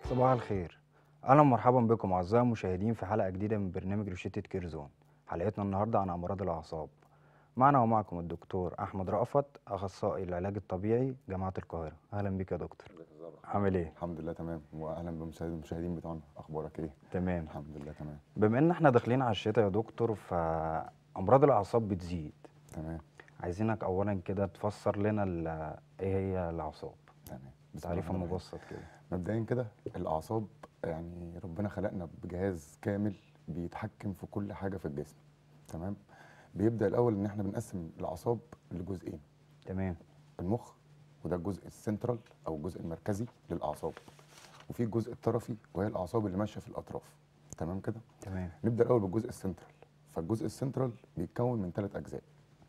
صباح الخير اهلا ومرحبا بكم اعزائي المشاهدين في حلقه جديده من برنامج روشتة كيرزون حلقتنا النهارده عن امراض الاعصاب معنا ومعكم الدكتور احمد رأفت اخصائي العلاج الطبيعي جامعه القاهره اهلا بك يا دكتور عامل ايه الحمد لله تمام واهلا بمشاهد المشاهدين بتوعنا اخبارك ايه تمام الحمد لله تمام بما ان احنا داخلين على الشتاء يا دكتور فامراض الاعصاب بتزيد تمام عايزينك اولا كده تفسر لنا ال- ايه هي الاعصاب تمام بسم الله تعريفها الرحمن الرحيم. مبسط كده مبدئيا كده الاعصاب يعني ربنا خلقنا بجهاز كامل بيتحكم في كل حاجه في الجسم تمام بيبدا الاول ان احنا بنقسم الاعصاب لجزئين تمام المخ وده الجزء السنترال او الجزء المركزي للاعصاب وفي الجزء الطرفي وهي الاعصاب اللي ماشيه في الاطراف تمام كده تمام نبدا الاول بالجزء السنترال فالجزء السنترال بيتكون من ثلاث اجزاء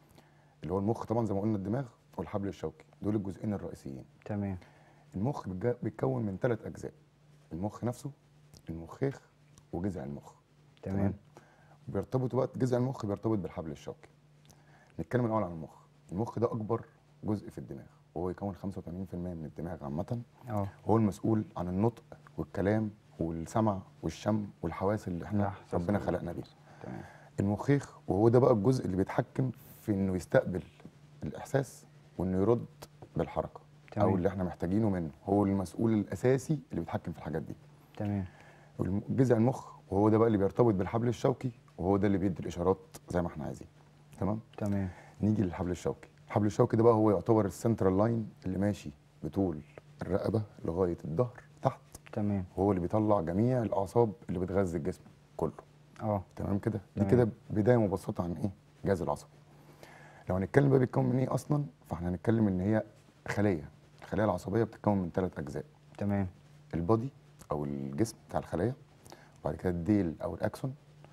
اللي هو المخ طبعا زي ما قلنا الدماغ والحبل الشوكي دول الجزئين الرئيسيين تمام المخ بيتج- بيتكون من ثلاث اجزاء المخ نفسه المخيخ وجذع المخ تمام بيرتبطوا بقى جذع المخ بيرتبط بالحبل الشوكي نتكلم الاول عن المخ المخ ده اكبر جزء في الدماغ وهو يكون 85% من الدماغ عامه اه هو المسؤول عن النطق والكلام والسمع والشم والحواس اللي احنا الإحساس ربنا وال- خلقنا بيها تمام المخيخ وهو ده بقى الجزء اللي بيتحكم في انه يستقبل الاحساس وانه يرد بالحركه تمام. او اللي احنا محتاجينه منه هو المسؤول الاساسي اللي بيتحكم في الحاجات دي تمام والم- جذع المخ وهو ده بقى اللي بيرتبط بالحبل الشوكي وهو ده اللي بيدي الاشارات زي ما احنا عايزين تمام تمام نيجي للحبل الشوكي الحبل الشوكي ده بقى هو يعتبر السنترال لاين اللي ماشي بطول الرقبه لغايه الظهر تحت تمام هو اللي بيطلع جميع الاعصاب اللي بتغذي الجسم كله اه تمام كده دي تمام. كده بدايه مبسطه عن ايه الجهاز العصبي لو هنتكلم بقى بيتكون من ايه اصلا فاحنا هنتكلم ان هي خليه الخليه العصبيه بتتكون من ثلاث اجزاء تمام البادي او الجسم بتاع الخليه وبعد كده الديل او الاكسون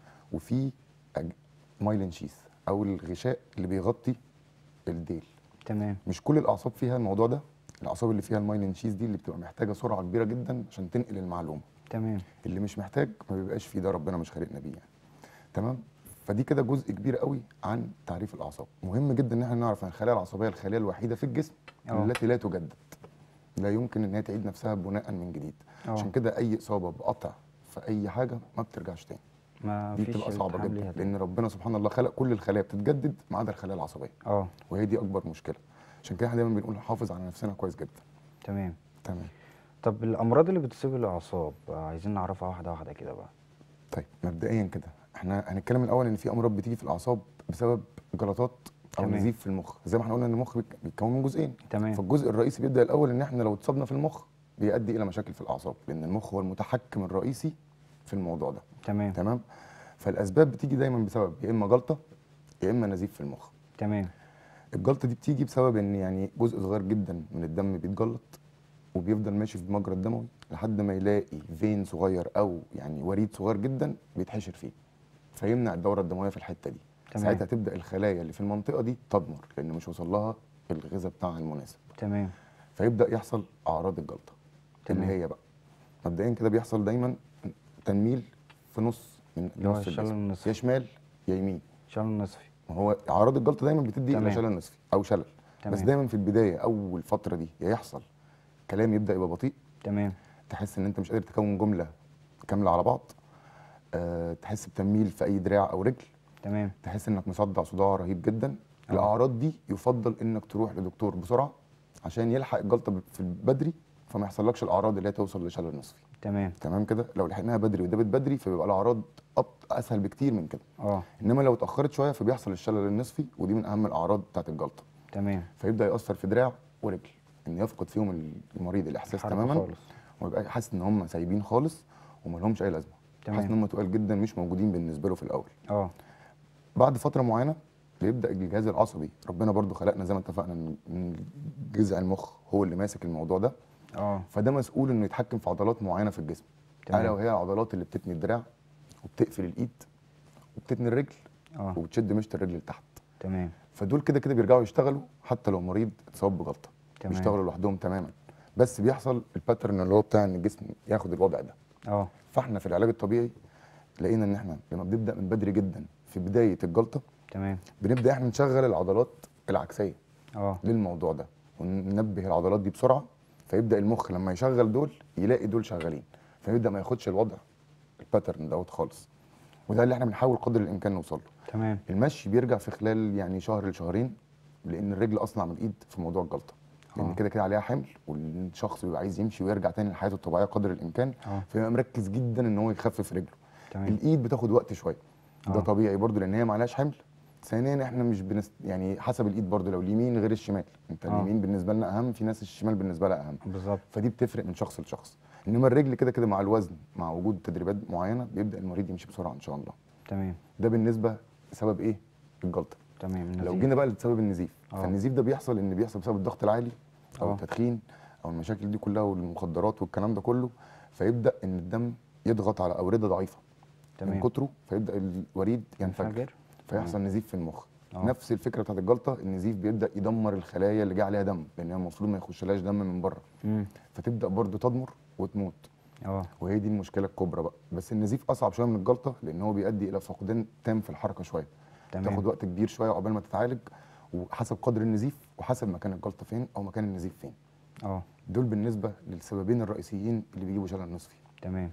وفي أج... مايلين شيث او الغشاء اللي بيغطي الديل تمام مش كل الاعصاب فيها الموضوع ده الاعصاب اللي فيها المايلين شيث دي اللي بتبقى محتاجه سرعه كبيره جدا عشان تنقل المعلومه تمام اللي مش محتاج ما بيبقاش فيه ده ربنا مش خالقنا بيه يعني تمام فدي كده جزء كبير قوي عن تعريف الاعصاب مهم جدا ان احنا نعرف ان الخلايا العصبيه الخليه الوحيده في الجسم أه. التي لا تجدد لا يمكن ان هي تعيد نفسها بناء من جديد أه. عشان كده اي اصابه بقطع في اي حاجه ما بترجعش تاني ما دي فيش بتبقى صعبه التحام جدا ليها لان ربنا سبحان الله خلق كل الخلايا بتتجدد ما عدا الخلايا العصبيه اه وهي دي اكبر مشكله عشان كده احنا دايما بنقول نحافظ على نفسنا كويس جدا تمام تمام طب الامراض اللي بتصيب الاعصاب آه، عايزين نعرفها واحده واحده كده بقى طيب مبدئيا كده احنا هنتكلم الاول ان في امراض بتيجي في الاعصاب بسبب جلطات او تمام. نزيف في المخ زي ما احنا قلنا ان المخ بيك- بيتكون من جزئين تمام فالجزء الرئيسي بيبدا الاول ان احنا لو اتصابنا في المخ بيؤدي الى مشاكل في الاعصاب لان المخ هو المتحكم الرئيسي في الموضوع ده تمام تمام فالاسباب بتيجي دايما بسبب يا اما جلطه يا اما نزيف في المخ تمام الجلطه دي بتيجي بسبب ان يعني جزء صغير جدا من الدم بيتجلط وبيفضل ماشي في المجرى الدموي لحد ما يلاقي فين صغير او يعني وريد صغير جدا بيتحشر فيه فيمنع الدوره الدمويه في الحته دي تمام. ساعتها تبدا الخلايا اللي في المنطقه دي تضمر لان مش وصل لها الغذاء بتاعها المناسب تمام فيبدا يحصل اعراض الجلطه تمام. اللي هي بقى مبدئيا كده بيحصل دايما تنميل في نص من اللي هو نص الشلل الجسم النصفي. يا شمال يا يمين شلل نصفي ما هو اعراض الجلطه دايما بتدي تمام. الى شلل نصفي او شلل تمام. بس دايما في البدايه اول فتره دي يا يحصل كلام يبدا يبقى بطيء تمام تحس ان انت مش قادر تكون جمله كامله على بعض أه تحس بتنميل في اي دراع او رجل تمام تحس انك مصدع صداع رهيب جدا آه. الاعراض دي يفضل انك تروح لدكتور بسرعه عشان يلحق الجلطه ب- في البدري فما يحصلكش الاعراض اللي هي توصل لشلل نصفي تمام تمام كده لو لحقناها بدري ودابت بدري فبيبقى الاعراض أبط- اسهل بكتير من كده اه انما لو اتاخرت شويه فبيحصل الشلل النصفي ودي من اهم الاعراض بتاعت الجلطه تمام فيبدا ياثر في دراع ورجل ان يفقد فيهم المريض الاحساس حركة تماما خالص ويبقى حاسس ان هم سايبين خالص وما لهمش اي لازمه تمام. حاسس ان هم تقال جدا مش موجودين بالنسبه له في الاول اه بعد فتره معينه بيبدا الجهاز العصبي ربنا برضو خلقنا زي ما اتفقنا ان إن جذع المخ هو اللي ماسك الموضوع ده اه فده مسؤول انه يتحكم في عضلات معينه في الجسم تمام. الا وهي العضلات اللي بتتني الدراع وبتقفل الايد وبتتني الرجل اه وبتشد مشط الرجل لتحت تمام فدول كده كده بيرجعوا يشتغلوا حتى لو مريض اتصاب بجلطه تمام. بيشتغلوا لوحدهم تماما بس بيحصل الباترن اللي هو بتاع ان الجسم ياخد الوضع ده اه فاحنا في العلاج الطبيعي لقينا ان احنا لما بنبدا من بدري جدا في بدايه الجلطه تمام بنبدا احنا نشغل العضلات العكسيه اه للموضوع ده وننبه العضلات دي بسرعه فيبدا المخ لما يشغل دول يلاقي دول شغالين فيبدا ما ياخدش الوضع الباترن دوت خالص وده اللي احنا بنحاول قدر الامكان نوصل له تمام المشي بيرجع في خلال يعني شهر لشهرين لان الرجل اسرع من الايد في موضوع الجلطه آه. لان كده كده عليها حمل والشخص بيبقى عايز يمشي ويرجع تاني لحياته الطبيعيه قدر الامكان اه فيبقى مركز جدا ان هو يخفف رجله تمام الايد بتاخد وقت شويه ده آه. طبيعي برضو لان هي ما عليهاش حمل ثانيا احنا مش بنست... يعني حسب الايد برضو لو اليمين غير الشمال انت آه. اليمين بالنسبه لنا اهم في ناس الشمال بالنسبه لها اهم بالظبط فدي بتفرق من شخص لشخص انما الرجل كده كده مع الوزن مع وجود تدريبات معينه بيبدا المريض يمشي بسرعه ان شاء الله تمام ده بالنسبه لسبب ايه الجلطه تمام لو نزيف. جينا بقى لسبب النزيف آه. فالنزيف ده بيحصل ان بيحصل بسبب الضغط العالي او آه. التدخين او المشاكل دي كلها والمخدرات والكلام ده كله فيبدا ان الدم يضغط على اورده ضعيفه من تمام كتره فيبدا الوريد ينفجر ينفجر فيحصل نزيف في المخ آه. نفس الفكره بتاعت الجلطه النزيف بيبدا يدمر الخلايا اللي جه عليها دم لان هي المفروض ما يخشلهاش دم من بره امم فتبدا برضو تضمر وتموت اه وهي دي المشكله الكبرى بقى بس النزيف اصعب شويه من الجلطه لان هو بيؤدي الى فقدان تام في الحركه شويه تاخد تمام وقت كبير شويه عقبال ما تتعالج وحسب قدر النزيف وحسب مكان الجلطه فين او مكان النزيف فين اه دول بالنسبه للسببين الرئيسيين اللي بيجيبوا شلل نصفي تمام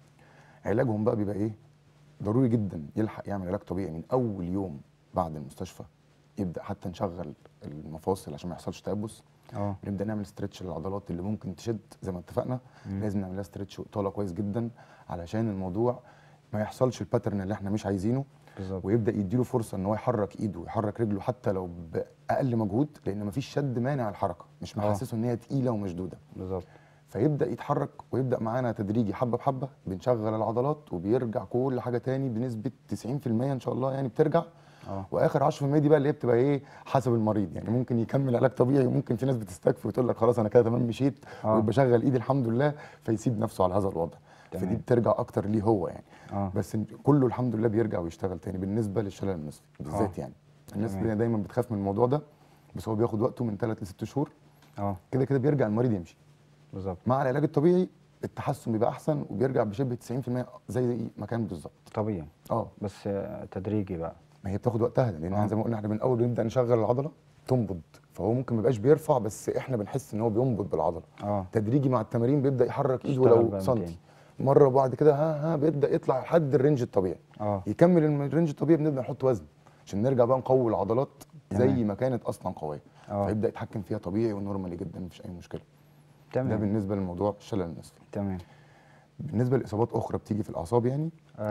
علاجهم بقى بيبقى ايه ضروري جدا يلحق يعمل علاج طبيعي من اول يوم بعد المستشفى يبدا حتى نشغل المفاصل عشان ما يحصلش تيبس اه نبدا نعمل ستريتش للعضلات اللي ممكن تشد زي ما اتفقنا مم. لازم نعملها ستريتش واطاله كويس جدا علشان الموضوع ما يحصلش الباترن اللي احنا مش عايزينه بالظبط ويبدا يديله فرصه ان هو يحرك ايده ويحرك رجله حتى لو باقل مجهود لان مفيش شد مانع الحركه مش آه. محسسه ان هي تقيله ومشدوده بالظبط فيبدا يتحرك ويبدا معانا تدريجي حبه بحبه بنشغل العضلات وبيرجع كل حاجه تاني بنسبه 90% ان شاء الله يعني بترجع اه واخر 10% دي بقى اللي هي بتبقى ايه حسب المريض يعني ممكن يكمل علاج طبيعي وممكن في ناس بتستكفي وتقول لك خلاص انا كده تمام مشيت آه. ويبقى شغل ايدي الحمد لله فيسيب نفسه على هذا الوضع تمام. فدي بترجع اكتر ليه هو يعني اه بس كله الحمد لله بيرجع ويشتغل تاني بالنسبه للشلل النصفي بالذات آه. يعني الناس تمام. اللي دايما بتخاف من الموضوع ده بس هو بياخد وقته من 3 ل 6 شهور اه كده كده بيرجع المريض يمشي بالظبط مع العلاج الطبيعي التحسن بيبقى احسن وبيرجع بشبه 90% زي ما كان بالظبط طبيعي اه بس آه، تدريجي بقى ما هي بتاخد وقتها لان آه. احنا زي ما قلنا احنا من اول بنبدا نشغل العضله تنبض فهو ممكن ما يبقاش بيرفع بس احنا بنحس ان هو بينبض بالعضله اه تدريجي مع التمارين بيبدا يحرك ايده يشتغل ولو بقى سنتي مكاني. مره وبعد كده ها ها بيبدا يطلع لحد الرينج الطبيعي اه يكمل الم- الرينج الطبيعي بنبدا نحط وزن عشان نرجع بقى نقوي العضلات زي تمام. ما كانت اصلا قويه اه فيبدا يتحكم فيها طبيعي ونورمالي جدا مفيش اي مشكله ده تمام بالنسبه للموضوع الشلل النصفي تمام بالنسبه لاصابات اخرى بتيجي في الاعصاب يعني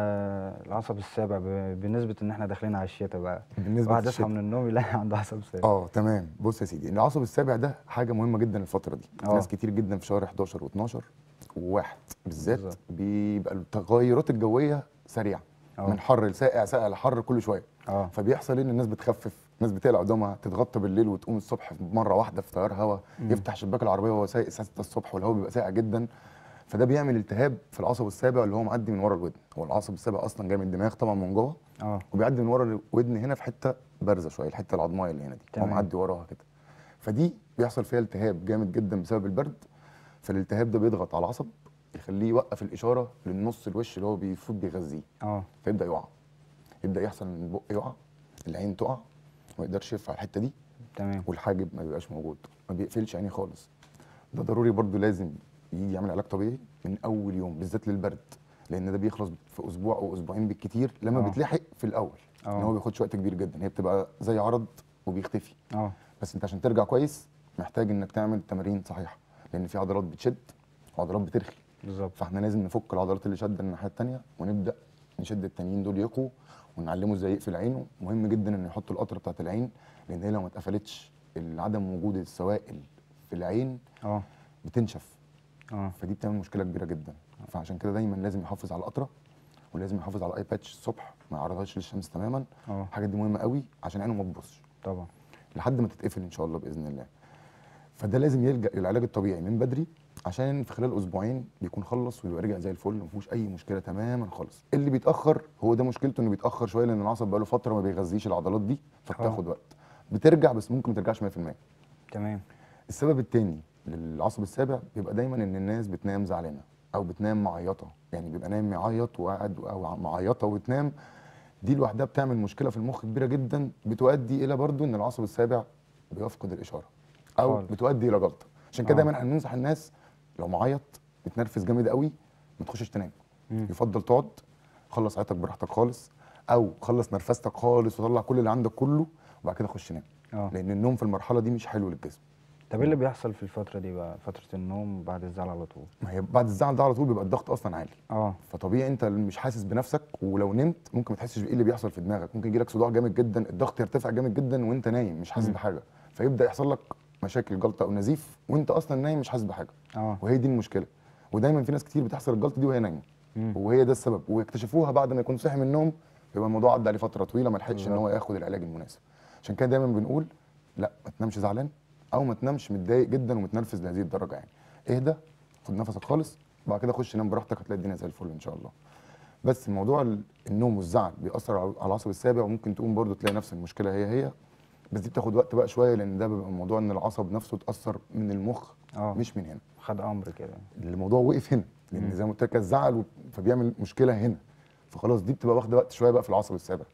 آه العصب السابع ب- بنسبة ان احنا داخلين على الشتاء بقى بالنسبه واحد يصحى للشتاء من النوم يلاقي عنده عصب سابع اه تمام بص يا سيدي العصب السابع ده حاجه مهمه جدا الفتره دي آه. ناس كتير جدا في شهر 11 و12 وواحد بالذات بالظبط. بيبقى التغيرات الجويه سريعه آه. من حر لساقع ساقع لحر كل شويه اه فبيحصل ان الناس بتخفف ناس بتقلع قدامها تتغطى بالليل وتقوم الصبح مره واحده في تيار هواء مم. يفتح شباك العربيه وهو سايق الساعه 6 الصبح والهواء بيبقى ساقع جدا فده بيعمل التهاب في العصب السابع اللي هو معدي من ورا الودن هو العصب السابع اصلا جاي من الدماغ طبعا من جوه اه وبيعدي من ورا الودن هنا في حته بارزه شويه الحته العظمايه اللي هنا دي هو تمام. معدي وراها كده فدي بيحصل فيها التهاب جامد جدا بسبب البرد فالالتهاب ده بيضغط على العصب يخليه يوقف الاشاره للنص الوش اللي هو المفروض بيغذيه اه فيبدا يقع يبدا يحصل ان البق يقع العين تقع ما يقدرش يرفع الحته دي تمام والحاجب ما بيبقاش موجود ما بيقفلش عينيه خالص ده ضروري برضو لازم يجي يعمل علاج طبيعي من اول يوم بالذات للبرد لان ده بيخلص في اسبوع او اسبوعين بالكتير لما آه. بيتلحق في الاول آه. ان هو بياخدش وقت كبير جدا هي بتبقى زي عرض وبيختفي اه بس انت عشان ترجع كويس محتاج انك تعمل تمارين صحيحه لان في عضلات بتشد وعضلات بترخي بالظبط فاحنا لازم نفك العضلات اللي شاده الناحيه الثانيه ونبدا نشد التانيين دول يقوا ونعلمه ازاي يقفل عينه مهم جدا انه يحط القطره بتاعت العين لان هي لو ما اتقفلتش عدم وجود السوائل في العين اه بتنشف اه فدي بتعمل مشكله كبيره جدا فعشان كده دايما لازم يحافظ على القطره ولازم يحافظ على اي باتش الصبح ما يعرضهاش للشمس تماما اه الحاجات دي مهمه قوي عشان عينه ما تبصش طبعا لحد ما تتقفل ان شاء الله باذن الله فده لازم يلجا للعلاج الطبيعي من بدري عشان في خلال اسبوعين بيكون خلص ويبقى رجع زي الفل ما فيهوش اي مشكله تماما خالص اللي بيتاخر هو ده مشكلته انه بيتاخر شويه لان العصب بقاله فتره ما بيغذيش العضلات دي فبتاخد وقت بترجع بس ممكن ما ترجعش 100% تمام السبب التاني للعصب السابع بيبقى دايما ان الناس بتنام زعلانه او بتنام معيطه يعني بيبقى نايم يعيط وقاعد او معيطه وتنام دي لوحدها بتعمل مشكله في المخ كبيره جدا بتؤدي الى برضو ان العصب السابع بيفقد الاشاره او خالص. بتؤدي الى جلطه عشان كده آه. دايما احنا بننصح الناس لو معيط بتنرفز جامد قوي ما تخشش تنام مم. يفضل تقعد خلص عيطك براحتك خالص او خلص نرفزتك خالص وطلع كل اللي عندك كله وبعد كده خش نام اه لان النوم في المرحله دي مش حلو للجسم طب ايه اللي بيحصل في الفتره دي بقى فتره النوم بعد الزعل على طول ما هي بعد الزعل ده على طول بيبقى الضغط اصلا عالي اه فطبيعي انت مش حاسس بنفسك ولو نمت ممكن ما تحسش بايه اللي بيحصل في دماغك ممكن يجيلك صداع جامد جدا الضغط يرتفع جامد جدا وانت نايم مش حاسس مم. بحاجه فيبدا يحصل لك مشاكل جلطه او نزيف وانت اصلا نايم مش حاسس بحاجه اه وهي دي المشكله ودايما في ناس كتير بتحصل الجلطه دي وهي نايمه مم. وهي ده السبب ويكتشفوها بعد ما يكون صحي من النوم يبقى الموضوع عدى عليه فتره طويله ما لحقش ان هو ياخد العلاج المناسب عشان كده دايما بنقول لا ما تنامش زعلان او ما تنامش متضايق جدا ومتنرفز لهذه الدرجه يعني اهدى خد نفسك خالص بعد كده خش نام براحتك هتلاقي الدنيا زي الفل ان شاء الله بس موضوع ال- النوم والزعل بيأثر على على العصب السابع وممكن تقوم برضو تلاقي نفس المشكله هي هي بس دي بتاخد وقت بقى شويه لان ده بيبقى موضوع ان العصب نفسه اتأثر من المخ اه مش من هنا خد امر كده الموضوع وقف هنا مم. لان زي ما قلت لك الزعل و- فبيعمل مشكله هنا فخلاص دي بتبقى واخده وقت شويه بقى في العصب السابع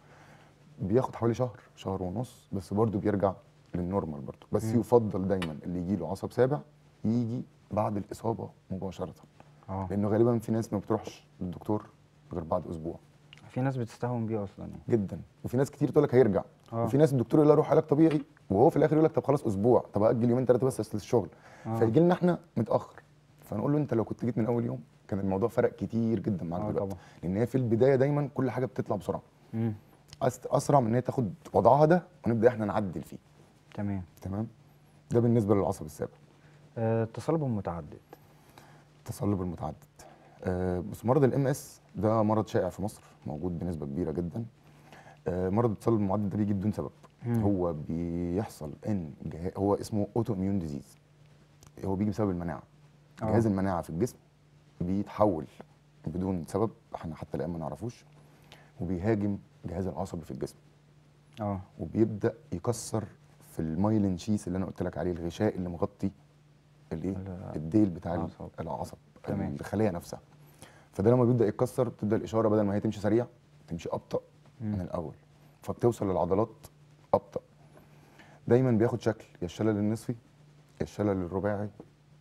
بياخد حوالي شهر شهر ونص بس برضه بيرجع للنورمال برضه بس مم. يفضل دايما اللي يجي له عصب سابع يجي بعد الاصابه مباشره اه لانه غالبا في ناس ما بتروحش للدكتور غير بعد اسبوع في ناس بتستهون بيه اصلا يعني جدا وفي ناس كتير تقول لك هيرجع اه وفي ناس الدكتور يقول لها روح علاج طبيعي وهو في الاخر يقول لك طب خلاص اسبوع طب اجل يومين ثلاثه بس اصل الشغل آه. فيجي لنا احنا متاخر فنقول له انت لو كنت جيت من اول يوم كان الموضوع فرق كتير جدا معاك اه دلوقتي طبعا لان هي في البدايه دايما كل حاجه بتطلع بسرعه مم. أس- اسرع من ان هي تاخد وضعها ده ونبدا احنا نعدل فيه تمام تمام ده بالنسبه للعصب السابع آه، التصلب المتعدد التصلب المتعدد آه بس مرض الام اس ده مرض شائع في مصر موجود بنسبه كبيره جدا آه مرض التصلب المتعدد ده بيجي بدون سبب مم. هو بيحصل ان جه... هو اسمه اوتو اميون ديزيز هو بيجي بسبب المناعه آه. جهاز المناعه في الجسم بيتحول بدون سبب احنا حتى الان ما نعرفوش وبيهاجم الجهاز العصبي في الجسم اه وبيبدا يكسر في المايلين شيس اللي انا قلت لك عليه الغشاء اللي مغطي الايه ال- الديل بتاع ال- العصب. العصب تمام. الخليه نفسها فده لما بيبدا يتكسر بتبدا الاشاره بدل ما هي تمشي سريع تمشي ابطا من مم. الاول فبتوصل للعضلات ابطا دايما بياخد شكل يا الشلل النصفي يا الشلل الرباعي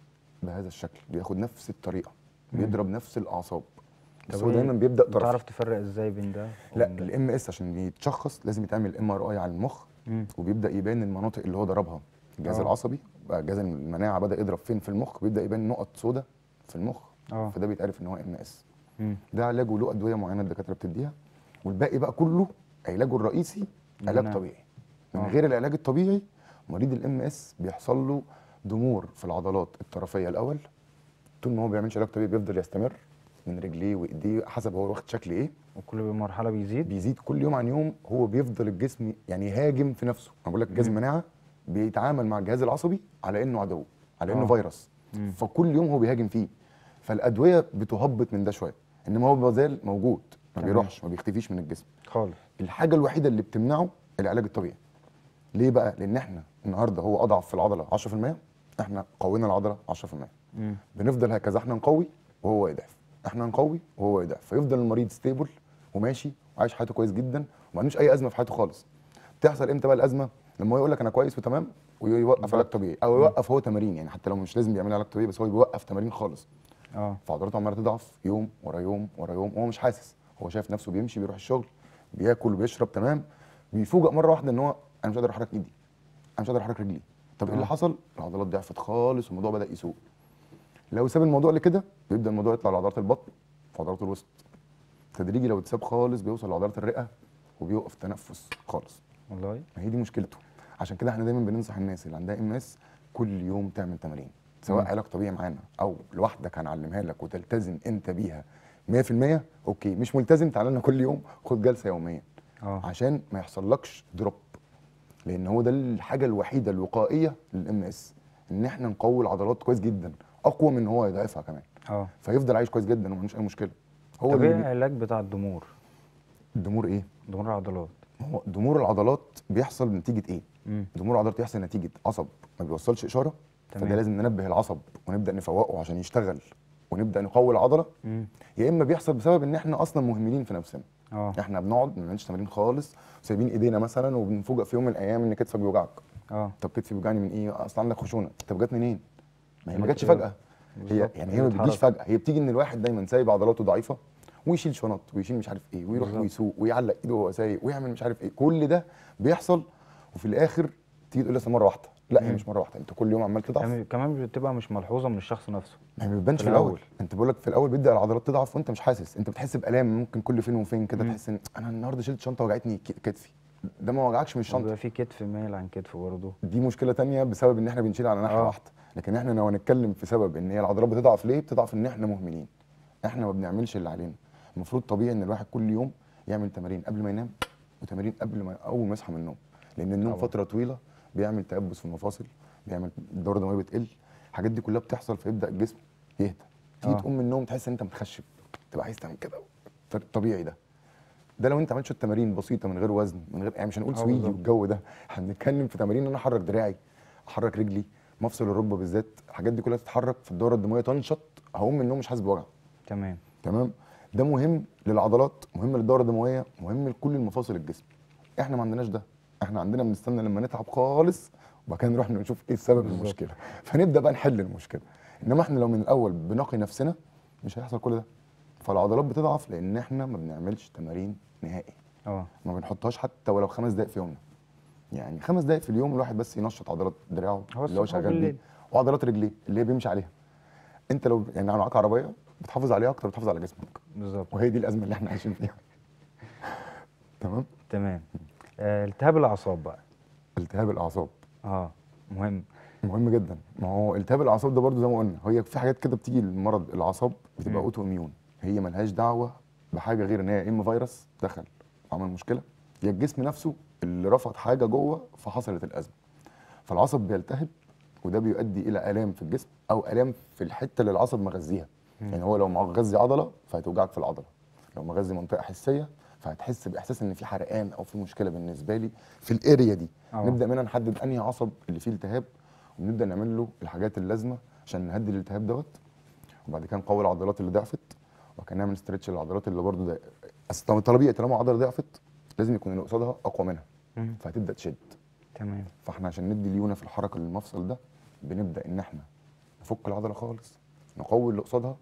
بهذا الشكل بياخد نفس الطريقه مم. بيضرب نفس الاعصاب بس طب هو إيه؟ دايما بيبدا طرفي تعرف تفرق ازاي بين ده لا وبين ده؟ الام اس عشان يتشخص لازم يتعمل ام ار اي على المخ مم. وبيبدا يبان المناطق اللي هو ضربها الجهاز آه. العصبي بقى جهاز المناعه بدا يضرب فين في المخ بيبدا يبان نقط سوداء في المخ اه فده بيتعرف ان هو ام اس مم. ده علاجه له ادويه معينه الدكاتره بتديها والباقي بقى كله علاجه الرئيسي علاج مناعة. طبيعي من آه. غير العلاج الطبيعي مريض الام اس بيحصل له ضمور في العضلات الطرفيه الاول طول ما هو ما بيعملش علاج طبيعي بيفضل يستمر من رجليه وايديه حسب هو واخد شكل ايه وكل مرحله بيزيد بيزيد كل يوم عن يوم هو بيفضل الجسم يعني يهاجم في نفسه انا بقول لك جهاز مم. المناعه بيتعامل مع الجهاز العصبي على انه عدو على انه آه. فيروس مم. فكل يوم هو بيهاجم فيه فالادويه بتهبط من ده شويه انما هو ما زال موجود ما تمام. بيروحش ما بيختفيش من الجسم خالص الحاجه الوحيده اللي بتمنعه العلاج الطبيعي ليه بقى لان احنا النهارده هو اضعف في العضله 10% احنا قوينا العضله 10% مم. بنفضل هكذا احنا نقوي وهو يضعف احنا نقوي وهو يضعف فيفضل المريض ستيبل وماشي وعايش حياته كويس جدا وما عندوش اي ازمه في حياته خالص بتحصل امتى بقى الازمه لما هو يقول لك انا كويس وتمام ويوقف علاج طبيعي او يوقف هو تمارين يعني حتى لو مش لازم بيعمل علاج طبيعي بس هو بيوقف تمارين خالص اه فعضلاته عماله تضعف يوم ورا يوم ورا يوم وهو مش حاسس هو شايف نفسه بيمشي بيروح الشغل بياكل وبيشرب تمام بيفوجئ مره واحده ان هو انا مش قادر احرك ايدي انا مش قادر احرك رجلي طب ايه اللي آه. حصل العضلات ضعفت خالص والموضوع بدا يسوء لو ساب الموضوع لكده بيبدا الموضوع يطلع لعضلات البطن وعضلات الوسط تدريجي لو اتساب خالص بيوصل لعضلات الرئه وبيوقف تنفس خالص والله ما هي دي مشكلته عشان كده احنا دايما بننصح الناس اللي عندها ام اس كل يوم تعمل تمارين سواء مم. علاج طبيعي معانا او لوحدك هنعلمها لك وتلتزم انت بيها 100% اوكي مش ملتزم تعالى لنا كل يوم خد جلسه يوميا اه عشان ما يحصلكش دروب لان هو ده الحاجه الوحيده الوقائيه للام اس ان احنا نقوي العضلات كويس جدا اقوى من ان هو يضعفها كمان اه فيفضل عايش كويس جدا وما عندوش اي مشكله هو طب ايه اللي العلاج بتاع الضمور الضمور ايه ضمور العضلات هو ضمور العضلات بيحصل نتيجه ايه مم. ضمور العضلات يحصل نتيجه عصب ما بيوصلش اشاره تمام. فده لازم ننبه العصب ونبدا نفوقه عشان يشتغل ونبدا نقوي العضله مم. يا اما بيحصل بسبب ان احنا اصلا مهملين في نفسنا اه احنا بنقعد ما بنعملش تمارين خالص وسايبين ايدينا مثلا وبنفوجئ في يوم من الايام ان كتفك بيوجعك اه طب كتفي بيوجعني من ايه اصل عندك خشونه طب جت منين ما هي اللي ما جاتش بتبقى- فجاه هي بالظبط، يعني اللي هي ما بتجيش بتتحرك. فجاه هي بتيجي ان الواحد دايما سايب عضلاته ضعيفه ويشيل شنط ويشيل مش عارف ايه ويروح بالظبط. ويسوق ويعلق ايده وهو سايق ويعمل مش عارف ايه كل ده بيحصل وفي الاخر تيجي تقول لسه مره واحده لا هي مم. مش مره واحده انت كل يوم عمال تضعف يعني كمان بتبقى مش ملحوظه من الشخص نفسه ما هي ما بتبانش في في الاول الأول. انت بقول لك في الاول بيبدا العضلات تضعف وانت مش حاسس انت بتحس بالام ممكن كل فين وفين كده مم. تحس ان انا النهارده شلت شنطه وجعتني ك- كتفي ده ما وجعكش من الشنطه بيبقى في كتف مايل عن كتف برضه دي مشكله تانية بسبب ان احنا بنشيل على ناحيه آه. واحده لكن احنا لو هنتكلم في سبب ان هي العضلات بتضعف ليه بتضعف ان احنا مهملين احنا ما بنعملش اللي علينا المفروض طبيعي ان الواحد كل يوم يعمل تمارين قبل ما ينام وتمارين قبل ما اول ما يصحى من النوم لان النوم طبعا. فتره طويله بيعمل تيبس في المفاصل بيعمل الدوره الدمويه بتقل الحاجات دي كلها بتحصل فيبدا الجسم يهدى تيجي آه. تقوم من النوم تحس ان انت متخشب تبقى عايز تعمل كده طبيعي ده ده لو انت عملت شويه تمارين بسيطه من غير وزن من غير يعني مش هنقول آه سويدي بالظبط. والجو ده احنا بنتكلم في تمارين ان انا احرك دراعي احرك رجلي مفصل الركبه بالذات الحاجات دي كلها تتحرك في الدوره الدمويه تنشط هقوم من النوم مش حاسس بوجع تمام تمام ده مهم للعضلات مهم للدوره الدمويه مهم لكل المفاصل الجسم احنا ما عندناش ده احنا عندنا بنستنى لما نتعب خالص وبعد كده نروح نشوف ايه سبب بالظبط. المشكله فنبدا بقى نحل المشكله انما احنا لو من الاول بنقي نفسنا مش هيحصل كل ده فالعضلات بتضعف لان احنا ما بنعملش تمارين نهائي اه ما بنحطهاش حتى ولو خمس دقائق في يومنا يعني خمس دقائق في اليوم الواحد بس ينشط عضلات دراعه هو اللي هو الصبح شغال بيه وبالليل. وعضلات رجليه اللي هي بيمشي عليها انت لو يعني لو معاك عربيه بتحافظ عليها اكتر بتحافظ على جسمك بالظبط وهي دي الازمه اللي احنا عايشين فيها تمام تمام آه، التهاب الاعصاب بقى التهاب الاعصاب اه مهم مهم جدا ما هو التهاب الاعصاب ده برضو زي ما قلنا هي في حاجات كده بتيجي لمرض الاعصاب بتبقى مم. اوتو اميون هي ملهاش دعوه بحاجه غير ان هي يا اما فيروس دخل عمل مشكله يا الجسم نفسه اللي رفض حاجه جوه فحصلت الازمه فالعصب بيلتهب وده بيؤدي الى الام في الجسم او الام في الحته اللي العصب مغذيها مم. يعني هو لو مغذي عضله فهتوجعك في العضله لو مغذي منطقه حسيه فهتحس باحساس ان في حرقان او في مشكله بالنسبه لي في الاريا دي آه. نبدا منها نحدد انهي عصب اللي فيه التهاب ونبدا نعمل له الحاجات اللازمه عشان نهدي الالتهاب دوت وبعد كده نقوي العضلات اللي ضعفت وبعد كده نعمل استرتش للعضلات اللي برضه ضعفت اصل طبيعي طالما عضله ضعفت لازم يكون اللي قصادها اقوى منها مم. فهتبدا تشد تمام فاحنا عشان ندي ليونه في الحركه للمفصل ده بنبدا ان احنا نفك العضله خالص نقوي اللي قصادها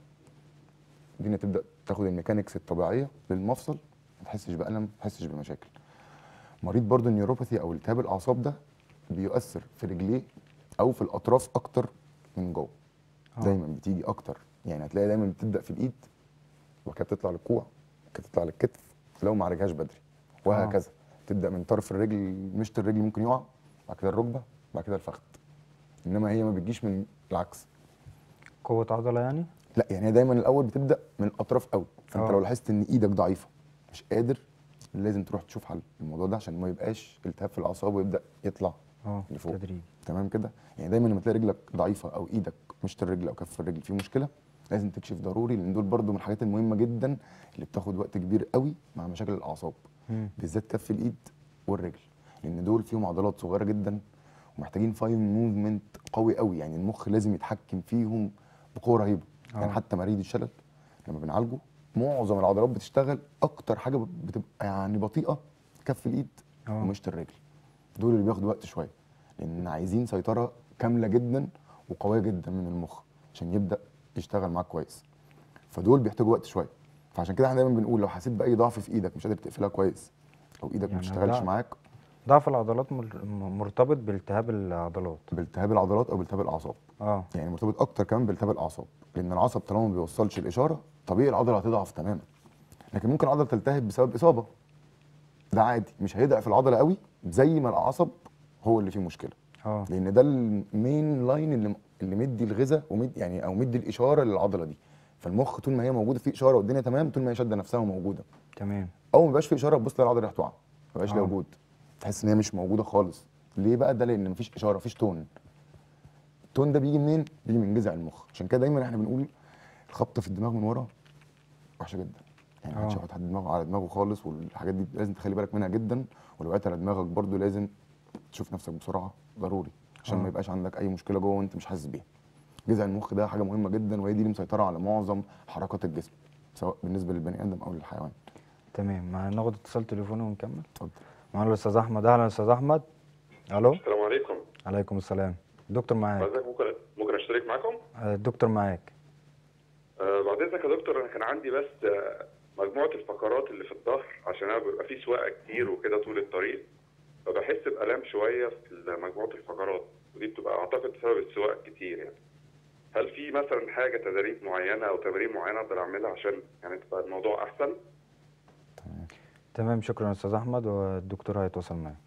الدنيا تبدا تاخد الميكانيكس الطبيعيه للمفصل ما تحسش بالم ما تحسش بمشاكل مريض برضو النيوروباثي او التهاب الاعصاب ده بيؤثر في رجليه او في الاطراف اكتر من جوه آه. دايما بتيجي اكتر يعني هتلاقي دايما بتبدا في الايد وبعد كده بتطلع للكوع وبعد كده تطلع للكتف لو ما عالجهاش بدري وهكذا تبدا من طرف الرجل مشط الرجل ممكن يقع بعد كده الركبه بعد كده الفخذ انما هي ما بتجيش من العكس قوه عضله يعني لا يعني هي دايما الاول بتبدا من الاطراف قوي فانت آه. لو لاحظت ان ايدك ضعيفه مش قادر لازم تروح تشوف حل الموضوع ده عشان ما يبقاش التهاب في الاعصاب ويبدا يطلع اه لفوق. تدريج تمام كده يعني دايما لما تلاقي رجلك ضعيفه او ايدك مشط الرجل او كف الرجل فيه مشكله لازم تكشف ضروري لان دول برضو من الحاجات المهمه جدا اللي بتاخد وقت كبير قوي مع مشاكل الاعصاب مم. بالذات كف الايد والرجل لان دول فيهم عضلات صغيره جدا ومحتاجين فاين موفمنت قوي قوي يعني المخ لازم يتحكم فيهم بقوه رهيبه آه. يعني حتى مريض الشلل لما بنعالجه معظم العضلات بتشتغل اكتر حاجه بتبقى يعني بطيئه كف الايد آه. ومشط الرجل دول اللي بياخدوا وقت شويه لان عايزين سيطره كامله جدا وقويه جدا من المخ عشان يبدا يشتغل معاك كويس فدول بيحتاجوا وقت شويه فعشان كده احنا دايما بنقول لو حسيت باي ضعف في ايدك مش قادر تقفلها كويس او ايدك ما يعني بتشتغلش لا. معاك ضعف العضلات مر- م- مرتبط بالتهاب العضلات بالتهاب العضلات او بالتهاب الاعصاب اه يعني مرتبط اكتر كمان بالتهاب الاعصاب لان العصب طالما ما بيوصلش الاشاره طبيعي العضله هتضعف تماما لكن ممكن العضله تلتهب بسبب اصابه ده عادي مش هيضعف العضله قوي زي ما العصب هو اللي فيه مشكله اه لان ده المين لاين اللي اللي مدي الغذاء ومد يعني او مدي الاشاره للعضله دي فالمخ طول ما هي موجوده في اشاره والدنيا تمام طول ما هي شاده نفسها وموجوده تمام اول ما يبقاش في اشاره تبص تلاقي العضله راح تقع ما يبقاش ليها آه. وجود تحس ان هي مش موجوده خالص ليه بقى ده لان مفيش اشاره مفيش تون التون ده بيجي منين بيجي من جذع المخ عشان كده دايما احنا بنقول الخبطه في الدماغ من ورا وحشه جدا يعني آه. محدش يحط حد دماغه على دماغه خالص والحاجات دي لازم تخلي بالك منها جدا ولو وقعت على دماغك برضو لازم تشوف نفسك بسرعه ضروري عشان آه. ما يبقاش عندك اي مشكله جوه وانت مش حاسس بيها جذع المخ ده حاجه مهمه جدا وهي دي اللي مسيطره على معظم حركات الجسم سواء بالنسبه للبني ادم او للحيوان تمام ما ناخد اتصال تليفوني ونكمل اتفضل معانا الاستاذ احمد اهلا استاذ احمد الو السلام عليكم عليكم السلام دكتور معاك حضرتك ممكن ممكن اشترك معاكم آه، الدكتور معاك آه بعد اذنك يا دكتور انا كان عندي بس آه مجموعه الفقرات اللي في الظهر عشان انا بيبقى في سواقه كتير وكده طول الطريق فبحس بالام شويه في مجموعه الفقرات ودي بتبقى اعتقد بسبب السواقه الكتير يعني هل في مثلا حاجه تدريب معينه او تمارين معينه اقدر اعملها عشان يعني تبقى الموضوع احسن تمام شكرا يا استاذ احمد والدكتور هيتواصل معاك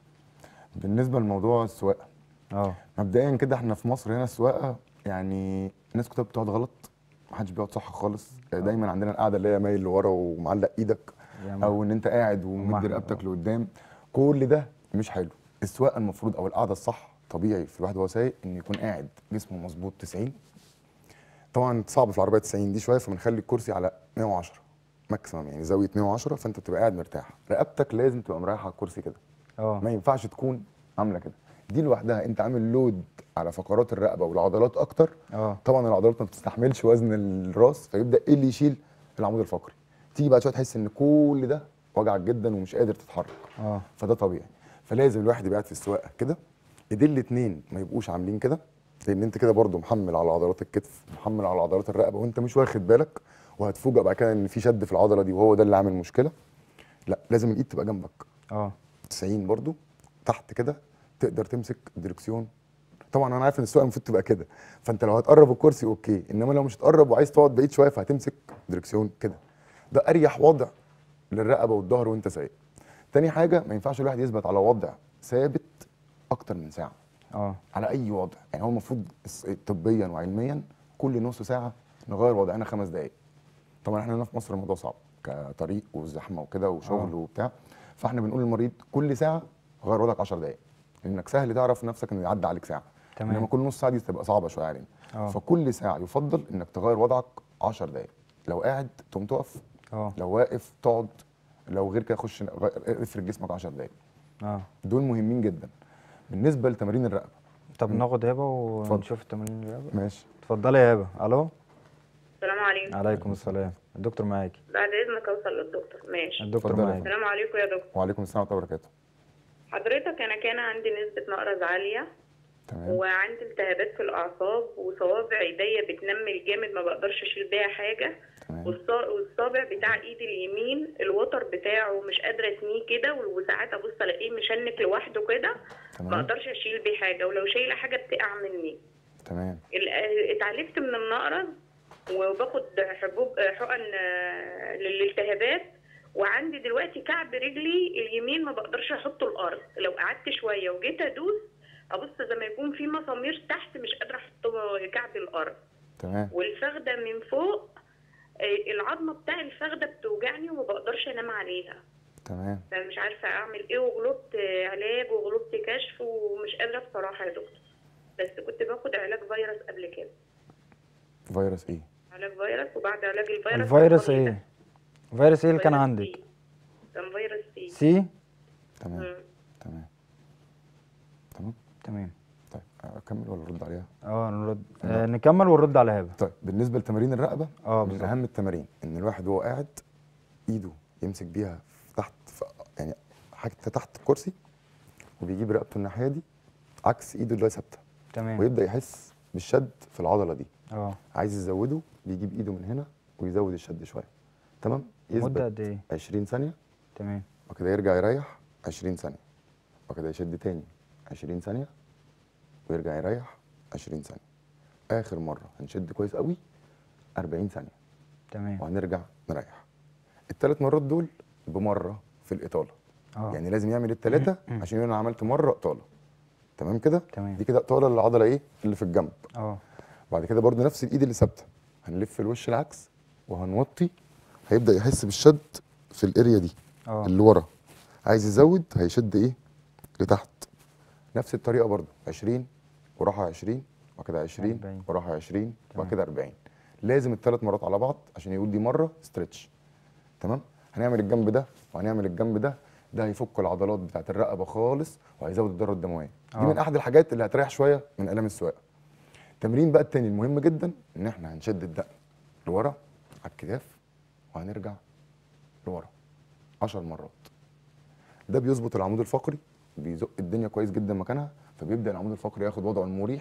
بالنسبه لموضوع السواقه اه مبدئيا كده احنا في مصر هنا السواقه يعني الناس كلها بتقعد غلط محدش بيقعد صح خالص دايما عندنا القعده اللي هي مايل لورا ومعلق ايدك يعني او ان انت قاعد ومد ومحمل، رقبتك آه. لقدام كل ده مش حلو السواقه المفروض او القعده الصح طبيعي في الواحد وهو سايق انه يكون قاعد جسمه مظبوط 90 طبعا صعب في العربيه 90 دي شويه فبنخلي الكرسي على 110 ماكسيمم يعني زاويه 110 فانت بتبقى قاعد مرتاح رقبتك لازم تبقى مريحه على الكرسي كده اه ما ينفعش تكون عامله كده دي لوحدها انت عامل لود على فقرات الرقبه والعضلات اكتر اه طبعا العضلات ما بتستحملش وزن الراس فيبدا ايه اللي يشيل العمود الفقري تيجي بعد شويه تحس ان كل ده وجعك جدا ومش قادر تتحرك اه فده طبيعي فلازم الواحد يبقى قاعد في السواقه كده ايدين الاتنين ما يبقوش عاملين كده لان انت كده برضو محمل على عضلات الكتف محمل على عضلات الرقبه وانت مش واخد بالك وهتفوجئ بعد كده ان في شد في العضله دي وهو ده اللي عامل مشكله لا لازم الايد تبقى جنبك اه 90 برضو تحت كده تقدر تمسك الدركسيون طبعا انا عارف ان السواقه المفروض تبقى كده فانت لو هتقرب الكرسي اوكي انما لو مش هتقرب وعايز تقعد بعيد شويه فهتمسك دركسيون كده ده اريح وضع للرقبه والظهر وانت سايق تاني حاجه ما ينفعش الواحد يثبت على وضع ثابت اكتر من ساعه اه على اي وضع يعني هو المفروض الس- طبيا وعلميا كل نص ساعه نغير وضعنا خمس دقائق طبعا احنا هنا في مصر الموضوع صعب كطريق وزحمه وكده وشغل آه. وبتاع فاحنا بنقول للمريض كل ساعه غير وضعك 10 دقائق لانك سهل تعرف نفسك ان يعدي عليك ساعه تمام. انما كل نص ساعه دي تبقى صعبه شويه علينا آه. فكل ساعه يفضل انك تغير وضعك 10 دقائق لو قاعد تقوم تقف اه لو واقف تقعد لو غير كده خش غير- افرد جسمك 10 دقائق اه دول مهمين جدا بالنسبه لتمارين الرقبه طب ناخد هبه اتفضل. ونشوف التمارين الهبه ماشي اتفضلي يا هبه الو السلام عليكم عليكم السلام الدكتور معاكي بعد اذنك اوصل للدكتور ماشي الدكتور اتفضلي. معاكي السلام عليكم يا دكتور وعليكم السلام ورحمه الله وبركاته حضرتك انا كان عندي نسبة نقرس عالية تمام وعندي التهابات في الاعصاب وصوابع ايديا بتنمل جامد ما بقدرش اشيل بيها حاجة تمام والصا- والصابع بتاع ايدي اليمين الوتر بتاعه مش قادرة اتنيه كده وساعات ابص الاقيه مشنك لوحده كده ما تمام اقدرش اشيل بيه حاجة ولو شايلة حاجة بتقع مني تمام ال- اتعالجت من النقرس وباخد حبوب حقن آه، للالتهابات وعندي دلوقتي كعب رجلي اليمين ما بقدرش احطه الارض لو قعدت شويه وجيت ادوس ابص زي ما يكون في مسامير تحت مش قادره احط كعب الارض تمام والفخده من فوق آه، العظمه بتاع الفخده بتوجعني وما بقدرش انام عليها تمام فمش عارفه اعمل ايه وغلبت آه، علاج وغلبت كشف ومش قادره بصراحه يا دكتور بس كنت باخد علاج فيروس قبل كده فيروس ايه علاج فيروس وبعد علاج الفيروس الفيروس حصل لي ده. ايه فيروس ايه اللي كان فيروس عندك سي. كان فيروس سي سي تمام مم. تمام تمام تمام طيب اكمل ولا ارد عليها اه نرد آه نكمل ونرد على هبه طيب بالنسبه لتمارين الرقبه اه من بالظبط اهم التمارين ان الواحد وهو قاعد ايده يمسك بيها في تحت في يعني حاجه تحت الكرسي وبيجيب رقبته الناحيه دي عكس ايده اللي هي ثابته تمام ويبدا يحس بالشد في العضله دي اه عايز يزوده بيجيب ايده من هنا ويزود الشد شويه تمام مده يثبت قد ايه 20 ثانيه تمام وكده يرجع يريح 20 ثانيه وكده يشد تاني 20 ثانيه ويرجع يريح 20 ثانيه اخر مره هنشد كويس قوي 40 ثانيه تمام وهنرجع نريح الثلاث مرات دول بمره في الاطاله اه يعني لازم يعمل الثلاثه عشان يقول انا عملت مره اطاله تمام كده تمام. دي كده اطاله للعضله ايه اللي في الجنب اه بعد كده برضو نفس الايد اللي ثابته هنلف الوش العكس وهنوطي هيبدا يحس بالشد في الاريا دي اه اللي ورا عايز يزود هيشد ايه لتحت نفس الطريقه برضو 20 وراحه 20 وبعد كده 20 40. وراحه 20 تمام. وبعد كده 40 لازم الثلاث مرات على بعض عشان يقول دي مره ستريتش تمام هنعمل الجنب ده وهنعمل الجنب ده ده هيفك العضلات بتاعت الرقبه خالص وهيزود الدوره الدمويه دي آه. من احد الحاجات اللي هتريح شويه من الام السواقه التمرين بقى التاني المهم جدا ان احنا هنشد الدقن لورا على الكتاف وهنرجع لورا 10 مرات ده بيظبط العمود الفقري بيزق الدنيا كويس جدا مكانها فبيبدا العمود الفقري ياخد وضعه المريح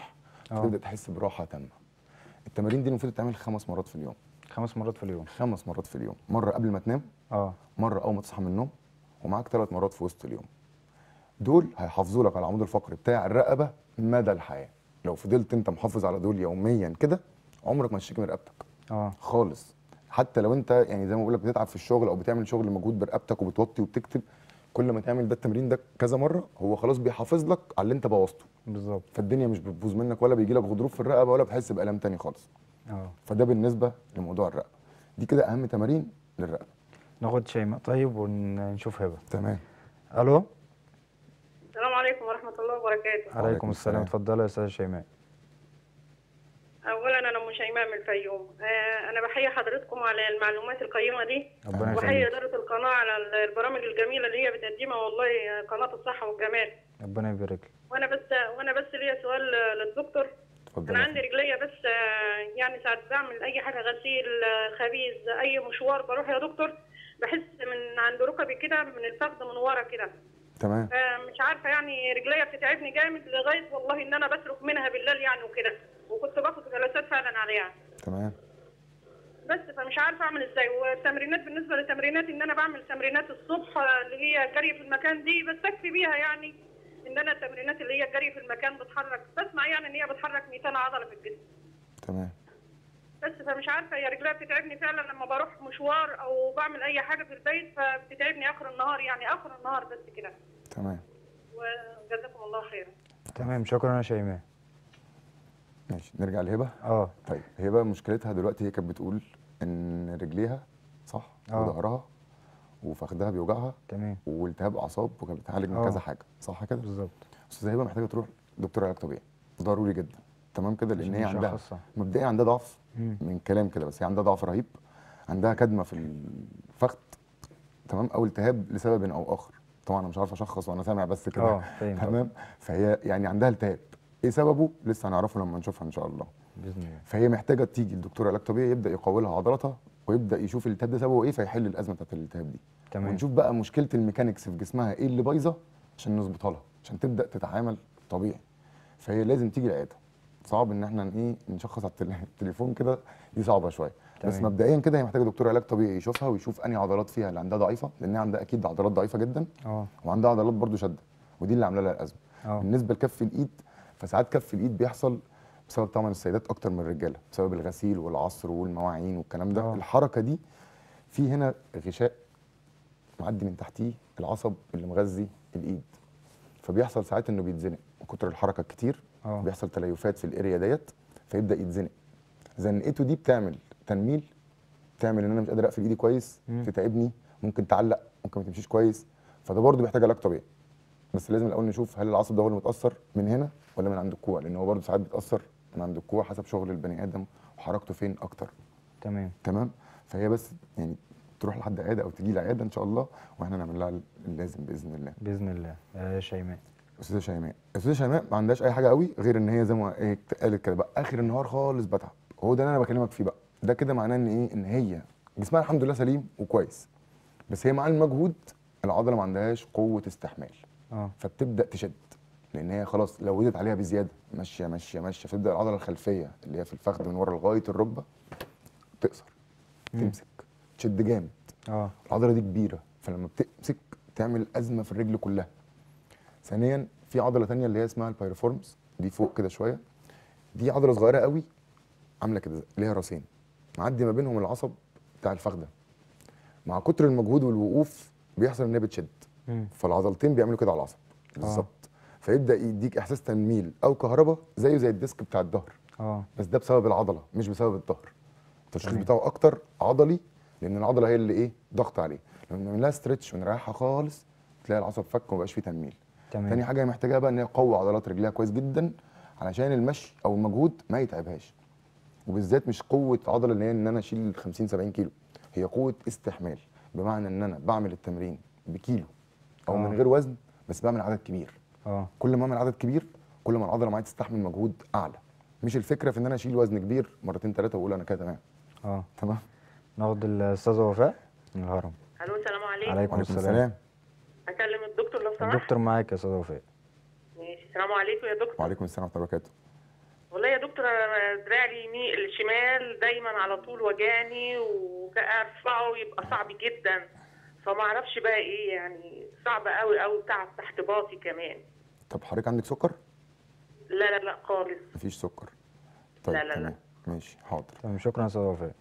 آه. تبدا تحس براحه تامه التمارين دي المفروض تتعمل خمس مرات في اليوم خمس مرات في اليوم خمس مرات في اليوم مره قبل ما تنام اه مره اول ما تصحى من النوم ومعاك ثلاث مرات في وسط اليوم دول هيحافظوا لك على العمود الفقري بتاع الرقبه مدى الحياه لو فضلت انت محافظ على دول يوميا كده عمرك ما تشتكي من رقبتك اه خالص حتى لو انت يعني زي ما بقول لك بتتعب في الشغل او بتعمل شغل مجهود برقبتك وبتوطي وبتكتب كل ما تعمل ده التمرين ده كذا مره هو خلاص بيحافظ لك على اللي انت بوظته بالظبط فالدنيا مش بتبوظ منك ولا بيجي لك غضروف في الرقبه ولا بتحس بالام تاني خالص اه فده بالنسبه لموضوع الرقبه دي كده اهم تمارين للرقبه ناخد شيماء طيب ونشوف هبه تمام الو السلام عليكم ورحمه الله وبركاته عليكم السلام السلام. اتفضلي يا استاذه شيماء اولا انا ام شيماء من الفيوم آه، انا بحيي حضرتكم على المعلومات القيمه دي ربنا وبحيي يخليك اداره القناه على البرامج الجميله اللي هي بتقدمها والله آه، قناه الصحه والجمال ربنا يبارك لك وانا بس وانا بس ليا سؤال آه، للدكتور اتفضل انا يا عندي رجليا بس آه، يعني ساعات بعمل اي حاجه غسيل آه، خبيز اي مشوار بروح يا دكتور بحس من عند ركبي كده من الفخذ من ورا كده تمام مش عارفه يعني رجليا بتتعبني جامد لغايه والله ان انا بصرخ منها بالليل يعني وكده وكنت باخد جلسات فعلا عليها تمام بس فمش عارفه اعمل ازاي والتمرينات بالنسبه للتمرينات ان انا بعمل تمرينات الصبح آه، اللي هي جري في المكان دي بستكفي بيها يعني ان انا التمرينات اللي هي جري في المكان بتحرك بسمع يعني ان هي بتحرك 200 عضله في الجسم تمام بس فمش عارفه هي رجليا بتتعبني فعلا لما بروح مشوار او بعمل اي حاجه في البيت فبتتعبني اخر النهار يعني اخر النهار بس كده تمام وجزاكم الله خيرا تمام شكرا يا شيماء ماشي نرجع لهبه اه طيب هبه مشكلتها دلوقتي هي كانت بتقول ان رجليها صح آه. وظهرها وفخدها بيوجعها تمام والتهاب اعصاب وكانت بتعالج من آه. كذا حاجه صح كده بالظبط استاذه هبه محتاجه تروح دكتور علاج طبيعي ضروري جدا تمام كده لان هي عشان عندها يشخصها. مبدئيا عندها ضعف مم. من كلام كده بس هي عندها ضعف رهيب عندها كدمه في الفخذ تمام او التهاب لسبب او اخر طبعا انا مش عارف اشخص وانا سامع بس كده اه فاهم طبعا. تمام فهي يعني عندها التهاب ايه سببه لسه هنعرفه لما نشوفها ان شاء الله باذن الله فهي محتاجه تيجي لدكتور علاج طبيعي يبدا يقوي لها عضلاتها ويبدا يشوف الالتهاب ده سببه ايه فيحل الازمه بتاعت الالتهاب دي تمام ونشوف بقى مشكله الميكانيكس في جسمها ايه اللي بايظه عشان نظبطها لها عشان تبدا تتعامل طبيعي فهي لازم تيجي العياده صعب ان احنا ايه نشخص على التل- التليفون كده دي صعبه شويه بس تمام. مبدئيا كده هي محتاجه دكتور علاج طبيعي يشوفها ويشوف انهي عضلات فيها اللي عندها ضعيفه لان هي عندها اكيد عضلات ضعيفه جدا اه وعندها عضلات برضو شده ودي اللي عامله لها الازمه اه بالنسبه لكف الايد فساعات كف الايد بيحصل بسبب طبعا السيدات اكتر من الرجاله بسبب الغسيل والعصر والمواعين والكلام ده آه. الحركه دي في هنا غشاء معدي من تحتيه العصب اللي مغذي الايد فبيحصل ساعات انه بيتزنق من كتر الحركه الكتير اه بيحصل تليفات في الاريا ديت فيبدا يتزنق زنقته دي بتعمل تنميل بتعمل ان انا مش قادر اقفل ايدي كويس مم. تتعبني ممكن تعلق ممكن ما تمشيش كويس فده برضه بيحتاج علاج طبيعي بس لازم الاول نشوف هل العصب ده هو اللي متاثر من هنا ولا من عند الكوع لان هو برضه ساعات بيتاثر من عند الكوع حسب شغل البني ادم وحركته فين اكتر تمام تمام فهي بس يعني تروح لحد عياده او تجي العياده ان شاء الله واحنا نعمل لها اللازم باذن الله باذن الله يا شيماء استاذه شيماء استاذه شيماء ما عندهاش اي حاجه قوي غير ان هي زي ما هي قالت كده بقى اخر النهار خالص بتعب هو ده اللي انا بكلمك فيه بقى ده كده معناه ان ايه ان هي جسمها الحمد لله سليم وكويس بس هي مع المجهود العضله ما عندهاش قوه استحمال اه فبتبدا تشد لان هي خلاص لو وزت عليها بزياده ماشيه ماشيه ماشيه فتبدا العضله الخلفيه اللي هي في الفخذ من ورا لغايه الركبه تقصر مم. تمسك تشد جامد اه العضله دي كبيره فلما بتمسك تعمل ازمه في الرجل كلها ثانيا في عضله تانية اللي هي اسمها البايرفورمز دي فوق كده شويه دي عضله صغيره قوي عامله كده ليها راسين معدي ما بينهم العصب بتاع الفخده مع كتر المجهود والوقوف بيحصل ان هي بتشد مم. فالعضلتين بيعملوا كده على العصب بالظبط فيبدا يديك احساس تنميل او كهرباء زيه زي الديسك بتاع الظهر اه بس ده بسبب العضله مش بسبب الظهر التشخيص تمام. بتاعه اكتر عضلي لان العضله هي اللي ايه ضغط عليه لما نعمل لها ستريتش ونريحها خالص تلاقي العصب فك ومبقاش فيه تنميل تاني تمام حاجه هي محتاجاها بقى ان هي تقوي عضلات رجليها كويس جدا علشان المشي او المجهود ما يتعبهاش وبالذات مش قوه عضله اللي هي ان انا اشيل 50 70 كيلو هي قوه استحمال بمعنى ان انا بعمل التمرين بكيلو او آه. من غير وزن بس بعمل عدد كبير اه كل ما اعمل عدد كبير كل ما العضله معايا تستحمل مجهود اعلى مش الفكره في ان انا اشيل وزن كبير مرتين ثلاثه واقول انا كده تمام اه تمام ناخد الاستاذه وفاء من الهرم الو السلام عليكم عليكم وعليكم السلام السلام اكلم الدكتور لو سمحت الدكتور معاك يا استاذه وفاء ماشي السلام عليكم يا دكتور وعليكم السلام ورحمه الله وبركاته والله يا دكتور انا دراعي اليمين الشمال دايما على طول وجعني وارفعه يبقى صعب جدا فما اعرفش بقى ايه يعني صعب قوي قوي تعب تحت باطي كمان طب حضرتك عندك سكر لا لا لا خالص مفيش سكر طيب لا، لا، لا. تمام ماشي حاضر تمام شكرا يا استاذ وفاء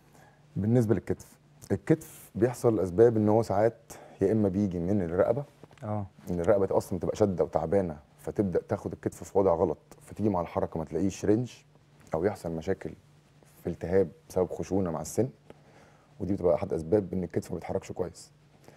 بالنسبه للكتف الكتف بيحصل اسباب ان هو ساعات يا اما بيجي من الرقبه اه ان الرقبه اصلا تبقى شاده وتعبانه فتبدا تاخد الكتف في وضع غلط فتيجي مع الحركه ما تلاقيش رينج او يحصل مشاكل في التهاب بسبب خشونه مع السن ودي بتبقى احد اسباب ان الكتف ما بيتحركش كويس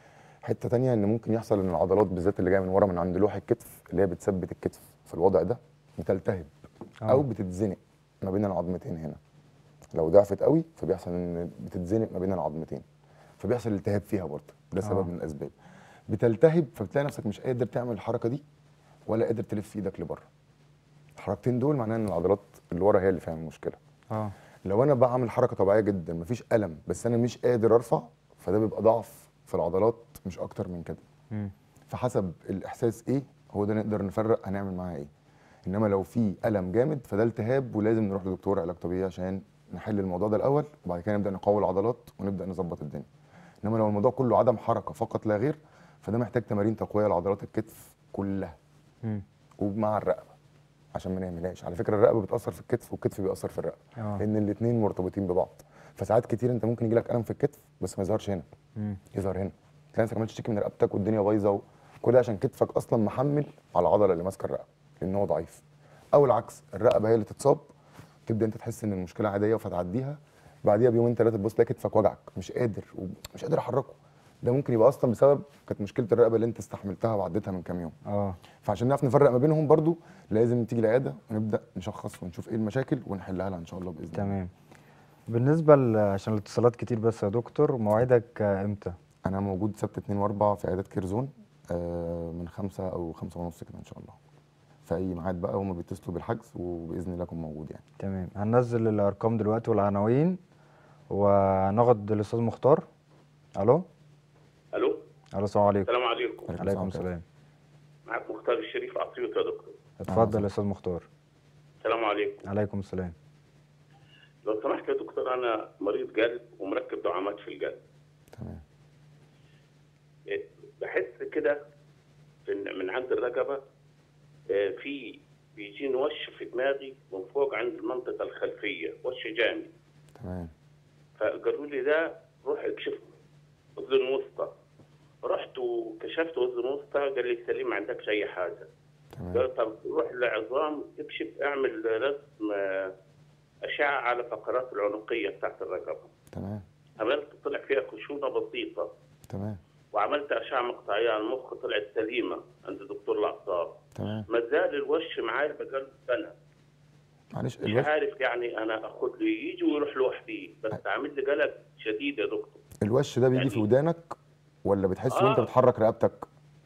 حته تانية ان ممكن يحصل ان العضلات بالذات اللي جايه من ورا من عند لوح الكتف اللي هي بتثبت الكتف في الوضع ده بتلتهب آه. او بتتزنق ما بين العظمتين هنا لو ضعفت قوي فبيحصل ان بتتزنق ما بين العظمتين فبيحصل التهاب فيها برضه ده سبب آه. من الاسباب بتلتهب فبتلاقي نفسك مش قادر تعمل الحركه دي ولا قادر تلف ايدك لبره الحركتين دول معناه ان العضلات اللي ورا هي اللي فيها المشكله اه لو انا بعمل حركه طبيعيه جدا مفيش الم بس انا مش قادر ارفع فده بيبقى ضعف في العضلات مش اكتر من كده مم. فحسب الاحساس ايه هو ده نقدر نفرق هنعمل معاه ايه انما لو في الم جامد فده التهاب ولازم نروح لدكتور علاج طبيعي عشان نحل الموضوع ده الاول وبعد كده نبدا نقوي العضلات ونبدا نظبط الدنيا انما لو الموضوع كله عدم حركه فقط لا غير فده محتاج تمارين تقويه لعضلات الكتف كلها مم. ومع الرقبه عشان ما نعملهاش على فكره الرقبه بتاثر في الكتف والكتف بيأثر في الرقبه اه لان الاثنين مرتبطين ببعض فساعات كتير انت ممكن يجيلك الم في الكتف بس ما يظهرش هنا مم. يظهر هنا تلاقي نفسك عمال تشتكي من رقبتك والدنيا بايظه وكل ده عشان كتفك اصلا محمل على العضله اللي ماسكه الرقبه لان هو ضعيف او العكس الرقبه هي اللي تتصاب تبدا انت تحس ان المشكله عاديه فتعديها بعديها بيومين ثلاثه تبص تلاقي كتفك وجعك مش قادر ومش قادر احركه ده ممكن يبقى اصلا بسبب كانت مشكله الرقبه اللي انت استحملتها وعديتها من كام يوم اه فعشان نعرف نفرق ما بينهم برضو لازم تيجي العياده ونبدا نشخص ونشوف ايه المشاكل ونحلها لها ان شاء الله باذن الله تمام بالنسبه ل- عشان الاتصالات كتير بس يا دكتور موعدك آه، امتى انا موجود سبت 2 و4 في عيادات كيرزون آه، من خمسة او خمسة ونص كده ان شاء الله في اي ميعاد بقى هما بيتصلوا بالحجز وباذن الله اكون موجود يعني تمام هننزل الارقام دلوقتي والعناوين وناخد الاستاذ مختار الو الو الو السلام عليكم السلام عليكم عليكم عليكم السلام. السلام معك مختار الشريف عطيوط يا دكتور اتفضل يا استاذ مختار السلام عليكم عليكم السلام لو سمحت يا دكتور انا مريض قلب ومركب دعامات في القلب تمام إيه، بحس كده إن من عند الرقبه آه، في بيجيني وش في دماغي من فوق عند المنطقه الخلفيه وش جامد تمام فقالوا لي ده روح اكشف اذن وسطى رحت وكشفت اذن وسطى قال لي سليم ما عندكش اي حاجه تمام قال طب روح لعظام اكشف اعمل رسم آه، اشعه على فقرات العنقيه بتاعت الرقبه تمام عملت طلع فيها خشونه بسيطه تمام وعملت اشعه مقطعيه على المخ طلعت سليمه عند دكتور الاعصاب تمام ما زال الوش معايا بقاله سنه معلش مش الوش عارف يعني انا اخد لي يجي ويروح لوحدي بس عامل لي قلق شديد يا دكتور الوش ده بيجي في يعني- ودانك ولا بتحس وانت آه. بتحرك رقبتك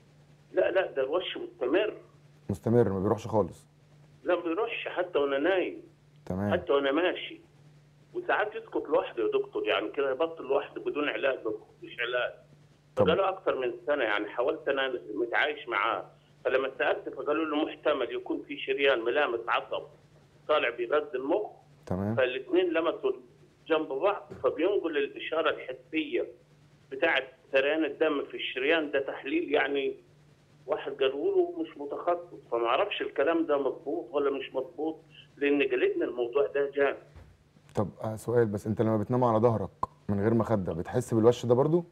لا لا ده الوش مستمر مستمر ما بيروحش خالص لا ما بيروحش حتى وانا نايم تمام حتى وانا ماشي وساعات يسكت لوحده يا دكتور يعني كده يبطل لوحده بدون علاج مفيش علاج طب- فقالوا اكثر من سنه يعني حاولت انا متعايش معاه فلما سالت فقالوا له محتمل يكون في شريان ملامس عصب طالع بيغذي المخ تمام فالاثنين لمسوا جنب بعض فبينقل الاشاره الحسيه بتاعه سريان الدم في الشريان ده تحليل يعني واحد قالوا له مش متخصص فما اعرفش الكلام ده مظبوط ولا مش مظبوط لان جلدنا الموضوع ده جامد طب آه سؤال بس انت لما بتنام على ظهرك من غير مخده بتحس بالوش ده برضو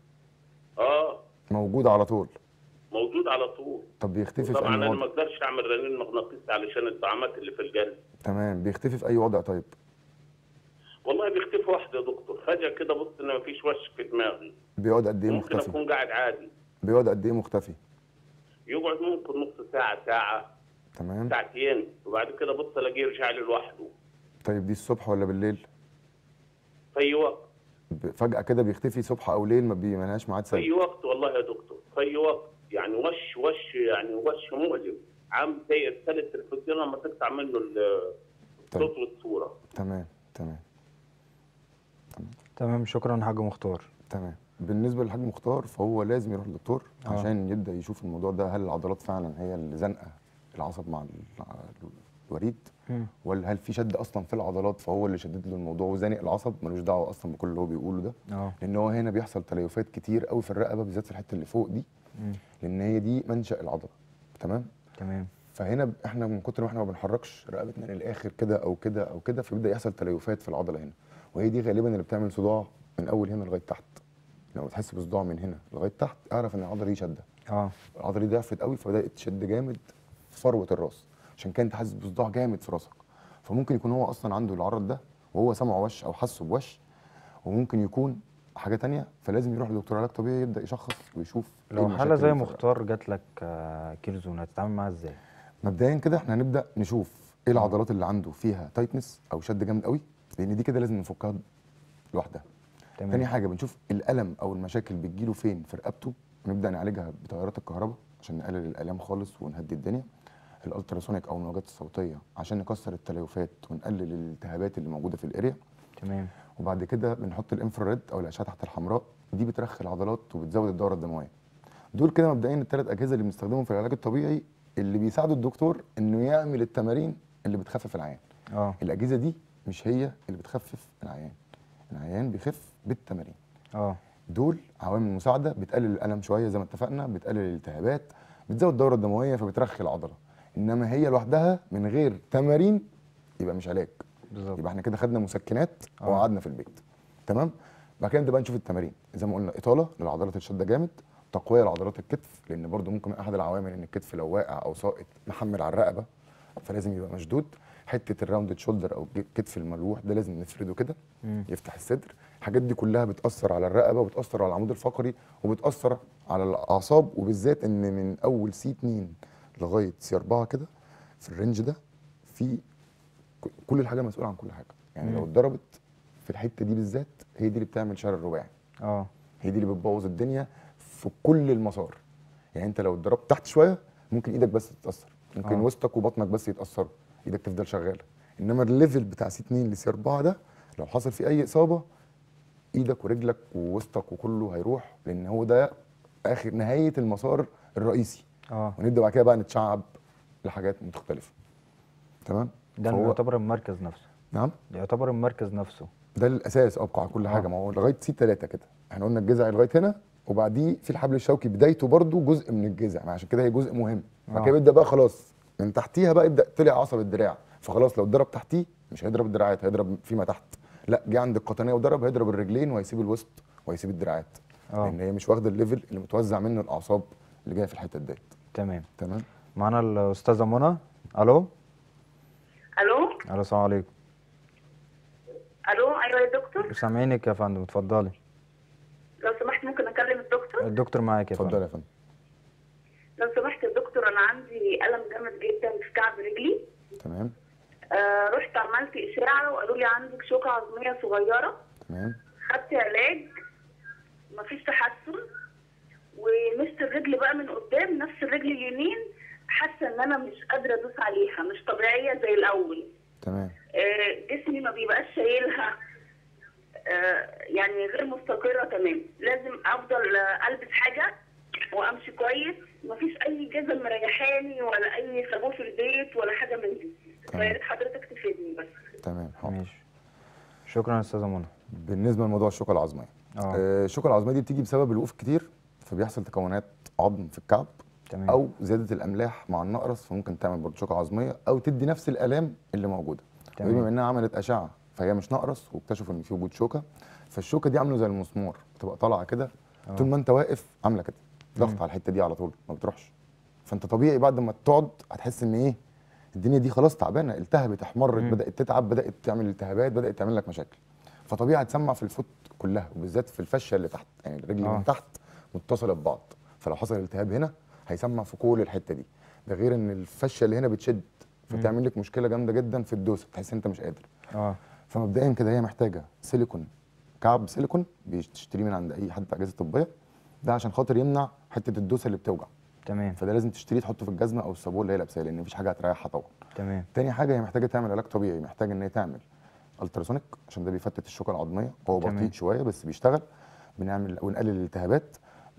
اه موجود على طول موجود على طول طب بيختفي في طبعا اي انا ما وضع اقدرش اعمل رنين مغناطيسي علشان الطعامات اللي في القلب تمام بيختفي في اي وضع طيب والله بيختفي واحد يا دكتور فجاه كده بص ان مفيش وش في دماغي بيقعد قد ايه ممكن مختفي اكون قاعد عادي بيقعد قد ايه مختفي يقعد ممكن نص ساعه ساعه تمام ساعتين وبعد كده بص الاقيه يرجع لي لوحده طيب دي الصبح ولا بالليل في اي وقت ب- فجأة كده بيختفي صبح او ليل ما بيمناش ميعاد في اي ثابت وقت والله يا دكتور في اي وقت يعني وش وش يعني وش مؤلم عامل زي ارسال التلفزيون لما تقطع منه ال- الصوت والصوره تمام تمام تمام شكرا يا حاج مختار تمام بالنسبه للحاج مختار فهو لازم يروح للدكتور آه. عشان يبدا يشوف الموضوع ده هل العضلات فعلا هي اللي زنقه العصب مع ال- وريد مم. ولا هل في شد اصلا في العضلات فهو اللي شدد له الموضوع وزانق العصب ملوش دعوه اصلا بكل اللي هو بيقوله ده اه لان هو هنا بيحصل تليفات كتير قوي في الرقبه بالذات في الحته اللي فوق دي مم. لان هي دي منشا العضله تمام تمام فهنا ب- احنا من كتر ما احنا ما بنحركش رقبتنا للاخر كده او كده او كده فبيبدا يحصل تليفات في العضله هنا وهي دي غالبا اللي بتعمل صداع من اول هنا لغايه تحت لما تحس بصداع من هنا لغايه تحت اعرف ان العضله دي شاده اه العضله دي ضعفت قوي فبدات تشد جامد في فروه الراس عشان كده انت حاسس بصداع جامد في راسك فممكن يكون هو اصلا عنده العرض ده وهو سمعه وش او حاسه بوش وممكن يكون حاجه تانية فلازم يروح لدكتور علاج طبيعي يبدا يشخص ويشوف إيه لو المشاكل حالة زي اللي في الرقبة. مختار جات لك آه، كيرزون هتتعامل معاها ازاي؟ مبدئيا كده احنا هنبدا نشوف ايه العضلات اللي عنده فيها تايتنس او شد جامد قوي لان دي كده لازم نفكها لوحدها تمام تاني حاجه بنشوف الالم او المشاكل بتجيله فين في رقبته ونبدا نعالجها بتيارات الكهرباء عشان نقلل الالام خالص ونهدي الدنيا الالتراسونيك او الموجات الصوتيه عشان نكسر التليفات ونقلل الالتهابات اللي موجوده في الاريا تمام وبعد كده بنحط الانفراريد او الاشعه تحت الحمراء دي بترخي العضلات وبتزود الدوره الدمويه دول كده مبدئيا الثلاث اجهزه اللي بنستخدمهم في العلاج الطبيعي اللي بيساعدوا الدكتور انه يعمل التمارين اللي بتخفف العيان اه الاجهزه دي مش هي اللي بتخفف العيان العيان بيخف بالتمارين اه دول عوامل مساعده بتقلل الالم شويه زي ما اتفقنا بتقلل الالتهابات بتزود الدوره الدمويه فبترخي العضله انما هي لوحدها من غير تمارين يبقى مش علاج بالظبط يبقى احنا كده خدنا مسكنات آه. وقعدنا في البيت تمام بعد كده نبدا بقى نشوف التمارين زي ما قلنا اطاله للعضلات الشده جامد تقويه لعضلات الكتف لان برضو ممكن من احد العوامل ان الكتف لو واقع او ساقط محمل على الرقبه فلازم يبقى مشدود حته الراوندد شولدر او الكتف الملوح ده لازم نفرده كده مم. يفتح الصدر الحاجات دي كلها بتاثر على الرقبه وبتاثر على العمود الفقري وبتاثر على الاعصاب وبالذات ان من اول سي 2 لغايه سي 4 كده في الرينج ده في ك- كل الحاجه مسؤوله عن كل حاجه يعني لو مم. اتضربت في الحته دي بالذات هي دي اللي بتعمل شلل رباعي اه هي دي اللي بتبوظ الدنيا في كل المسار يعني انت لو اتضربت تحت شويه ممكن ايدك بس تتاثر ممكن آه. وسطك وبطنك بس يتاثروا ايدك تفضل شغاله انما الليفل بتاع سي 2 لسي 4 ده لو حصل فيه اي اصابه ايدك ورجلك ووسطك وكله هيروح لان هو ده اخر نهايه المسار الرئيسي اه ونبدا بعد كده بقى نتشعب لحاجات مختلفه تمام ده فهو- يعتبر المركز نفسه نعم ده يعتبر المركز نفسه ده الاساس ابقى على كل آه. حاجه ما هو لغايه سي 3 كده احنا قلنا الجذع لغايه هنا وبعديه في الحبل الشوكي بدايته برضو جزء من الجذع ما عشان كده هي جزء مهم بعد آه. كده بيبدا بقى خلاص من تحتيها بقى يبدا طلع عصب الدراع فخلاص لو اتضرب تحتيه مش هيضرب الدراعات هيضرب فيما تحت لا جه عند القطنيه وضرب هيضرب الرجلين وهيسيب الوسط وهيسيب الدراعات اه لان هي مش واخده الليفل اللي متوزع منه الاعصاب اللي جايه في الحته ديت تمام تمام معانا الاستاذه منى الو الو الو السلام عليكم الو ايوه يا دكتور سامعينك يا فندم اتفضلي لو سمحت ممكن اكلم الدكتور الدكتور معاك يا اتفضل فندم يا فندم لو سمحت يا دكتور انا عندي الم جامد جدا في كعب رجلي تمام آه رحت عملت اشاعه وقالوا لي عندك شوكه عظميه صغيره تمام خدت علاج مفيش تحسن ومست الرجل بقى من قدام نفس الرجل اليمين حاسه ان انا مش قادره ادوس عليها مش طبيعيه زي الاول تمام آه، جسمي ما بيبقاش شايلها آه، يعني غير مستقره تمام لازم افضل آه، البس حاجه وامشي كويس مفيش اي جزم مريحاني ولا اي صابون في البيت ولا حاجه من دي تمام. فيا ريت حضرتك تفيدني بس تمام حاضر ماشي شكرا يا استاذه منى بالنسبه لموضوع الشوكه العظميه اه آه، الشوكه العظميه دي بتيجي بسبب الوقوف كتير فبيحصل تكونات عظم في الكعب تمام او زياده الاملاح مع النقرس فممكن تعمل برضه شوكه عظميه او تدي نفس الالام اللي موجوده تمام. ودي بما انها عملت اشعه فهي مش نقرس واكتشفوا ان في وجود شوكه فالشوكه دي عامله زي المسمار بتبقى طالعه كده آه. طول ما انت واقف عامله كده ضغط على الحته دي على طول ما بتروحش فانت طبيعي بعد ما تقعد هتحس ان ايه الدنيا دي خلاص تعبانه التهبت احمرت مم. بدات تتعب بدات تعمل التهابات بدات تعمل لك مشاكل فطبيعي هتسمع في الفوت كلها وبالذات في الفشه اللي تحت يعني الرجل آه. من تحت متصله ببعض فلو حصل التهاب هنا هيسمع في كل الحته دي ده غير ان الفشه اللي هنا بتشد فتعمل لك مشكله جامده جدا في الدوسه تحس انت مش قادر اه فمبدئيا كده هي محتاجه سيليكون كعب سيليكون بتشتريه من عند اي حد في اجهزه طبيه ده عشان خاطر يمنع حته الدوسه اللي بتوجع تمام فده لازم تشتريه تحطه في الجزمه او الصابون اللي هي لابساه لان مفيش حاجه هتريحها طبعا تمام تاني حاجه هي محتاجه تعمل علاج طبيعي محتاجه ان هي تعمل التراسونيك عشان ده بيفتت الشوكه العظميه هو تمام. بطيء شويه بس بيشتغل بنعمل ونقلل الالتهابات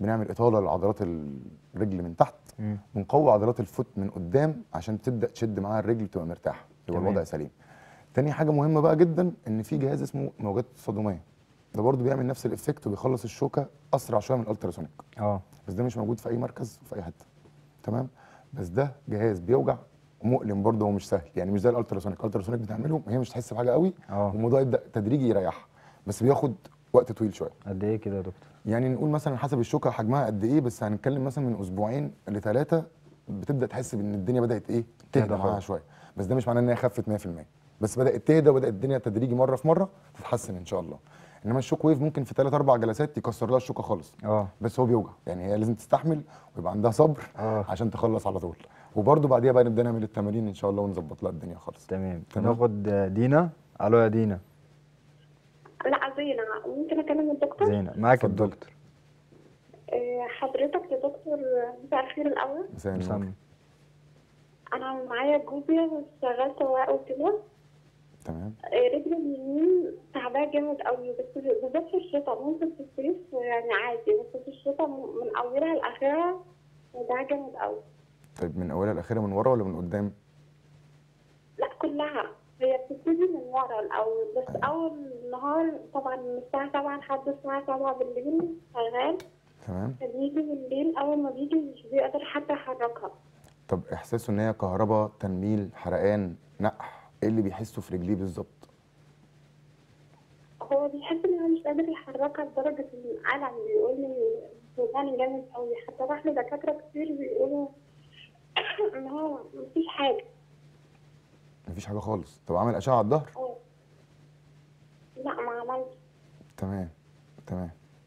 بنعمل اطاله لعضلات الرجل من تحت مم. بنقوي عضلات الفوت من قدام عشان تبدا تشد معاها الرجل تبقى مرتاحه يبقى تمام. الوضع سليم تاني حاجه مهمه بقى جدا ان في جهاز اسمه موجات صدميه ده برضو بيعمل نفس الافكت وبيخلص الشوكه اسرع شويه من الالتراسونيك اه بس ده مش موجود في اي مركز في اي حته تمام بس ده جهاز بيوجع ومؤلم برضه ومش سهل يعني مش زي الالتراسونيك الالتراسونيك بتعمله هي مش تحس بحاجه قوي اه والموضوع يبدا تدريجي يريحها بس بياخد وقت طويل شويه قد ايه كده يا دكتور يعني نقول مثلا حسب الشوكه حجمها قد ايه بس هنتكلم مثلا من اسبوعين لثلاثه بتبدا تحس ان الدنيا بدات ايه تهدى تهدى معاها خالص. شويه بس ده مش معناه ان هي خفت 100% بس بدات تهدى وبدات الدنيا تدريجي مره في مره تتحسن ان شاء الله انما الشوك ويف ممكن في ثلاث اربع جلسات يكسر لها الشوكه خالص اه بس هو بيوجع يعني هي لازم تستحمل ويبقى عندها صبر اه عشان تخلص على طول وبرده بعديها بقى نبدا نعمل التمارين ان شاء الله ونظبط لها الدنيا خالص تمام تمام. ناخد دينا الو يا دينا لا زينة ممكن أكلم الدكتور؟ زينة معاك اتفضل. الدكتور آه، حضرتك يا دكتور مساء الخير الأول مساء النور. مسمى أنا معايا جوزي شغال سواق وكده تمام آه، رجلي اليمين تعباه جامد قوي بس بالذات في الشتاء ممكن في الصيف يعني عادي بس في الشتاء من أولها لآخرها ده جامد قوي طيب من اولها لاخرها من ورا ولا من قدام لا كلها هي بتبتدي من ورا الأول بس أول نهار طبعا من الساعة 7 لحد الساعة 7 بالليل شغال تمام فبيجي بالليل أول ما بيجي مش بيقدر حتى يحركها طب احساسه ان هي كهرباء تنميل حرقان نقح ايه اللي بيحسه في رجليه بالظبط هو بيحس ان هو مش قادر يحركها لدرجة الألم بيقول لي توجعني جامد أوي حتى راح لدكاترة كتير بيقولوا إن هو مفيش حاجة مفيش حاجه خالص طب عامل اشعه على الظهر اه لا ما عملش تمام تمام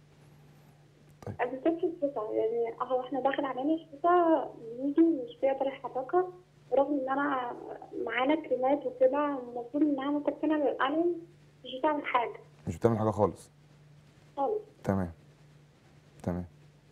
بالذات في الشتاء يعني اهو احنا داخل علينا الشتاء بيجي مش بيقدر يحركها رغم ان انا معانا كريمات وكده المفروض انها مكتنة للألم مش بتعمل حاجة مش بتعمل حاجه خالص خالص تمام تمام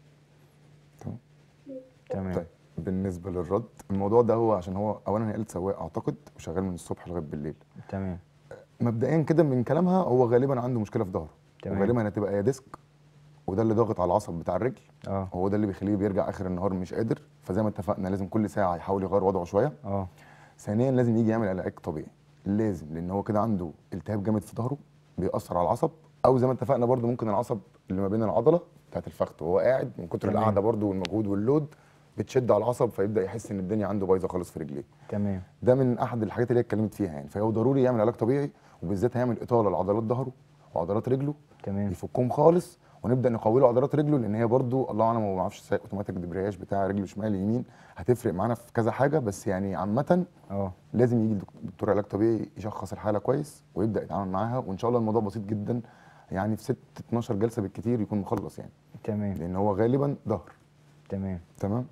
تمام تمام طيب بالنسبه للرد الموضوع ده هو عشان هو اولا هي قالت سواق اعتقد وشغال من الصبح لغايه بالليل تمام مبدئيا كده من كلامها هو غالبا عنده مشكله في ظهره تمام. وغالبا هتبقى يا ديسك وده اللي ضاغط على العصب بتاع الرجل اه هو ده اللي بيخليه بيرجع اخر النهار مش قادر فزي ما اتفقنا لازم كل ساعه يحاول يغير وضعه شويه اه ثانيا لازم يجي يعمل علاج طبيعي لازم لان هو كده عنده التهاب جامد في ظهره بيأثر على العصب او زي ما اتفقنا برضو ممكن العصب اللي ما بين العضله بتاعت الفخذ وهو قاعد من كتر تمام. القعده برضو والمجهود واللود بتشد على العصب فيبدا يحس ان الدنيا عنده بايظه خالص في رجليه تمام ده من احد الحاجات اللي هي اتكلمت فيها يعني فهو ضروري يعمل علاج طبيعي وبالذات هيعمل اطاله لعضلات ظهره وعضلات رجله تمام يفكهم خالص ونبدا نقوي له عضلات رجله لان هي برضو الله اعلم هو ما اعرفش سايق اوتوماتيك دبرياج بتاع رجله شمال يمين هتفرق معانا في كذا حاجه بس يعني عامه اه لازم يجي الدك- دكتور علاج طبيعي يشخص الحاله كويس ويبدا يتعامل معاها وان شاء الله الموضوع بسيط جدا يعني في 6 12 جلسه بالكتير يكون مخلص يعني تمام لان هو غالبا ظهر تمام تمام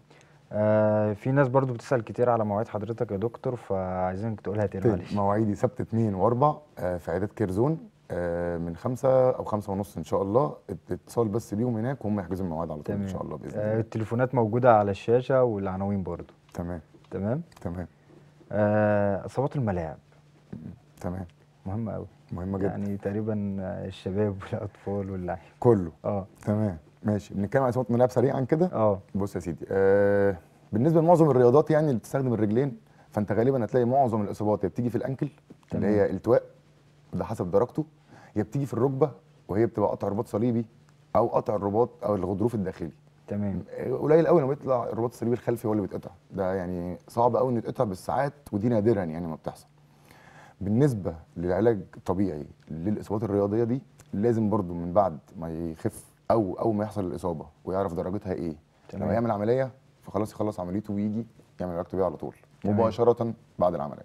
آه في ناس برضو بتسأل كتير على مواعيد حضرتك يا دكتور فعايزينك تقولها تاني طيب معلش مواعيدي سبت 2 و4 في عيادات كيرزون آه، من خمسة او خمسة ونص ان شاء الله اتصال بس بيهم هناك وهم يحجزوا المواعيد على طول ان تمام شاء الله باذن آه الله التليفونات موجودة على الشاشة والعناوين برضو تمام تمام تمام آه اصابات الملاعب تمام مهمة قوي مهمه جدا يعني تقريبا آه، الشباب والاطفال واللعيبة كله اه تمام ماشي بنتكلم عن اصابات الملاعب سريعا كده اه بص يا سيدي آه بالنسبه لمعظم الرياضات يعني اللي بتستخدم الرجلين فانت غالبا هتلاقي معظم الاصابات يا بتيجي في الانكل اللي تمام. هي التواء ده حسب درجته يا بتيجي في الركبه وهي بتبقى قطع رباط صليبي او قطع الرباط او الغضروف الداخلي تمام آه، قليل قوي لما بيطلع الرباط الصليبي الخلفي هو اللي بيتقطع ده يعني صعب قوي انه يتقطع بالساعات ودي نادرا يعني ما بتحصل بالنسبه للعلاج الطبيعي للاصابات الرياضيه دي لازم برضو من بعد ما يخف او اول ما يحصل الاصابه ويعرف درجتها ايه تمام. لما يعمل عمليه فخلاص يخلص عمليته ويجي يعمل علاج طبيعي على طول تمام. مباشره بعد العمليه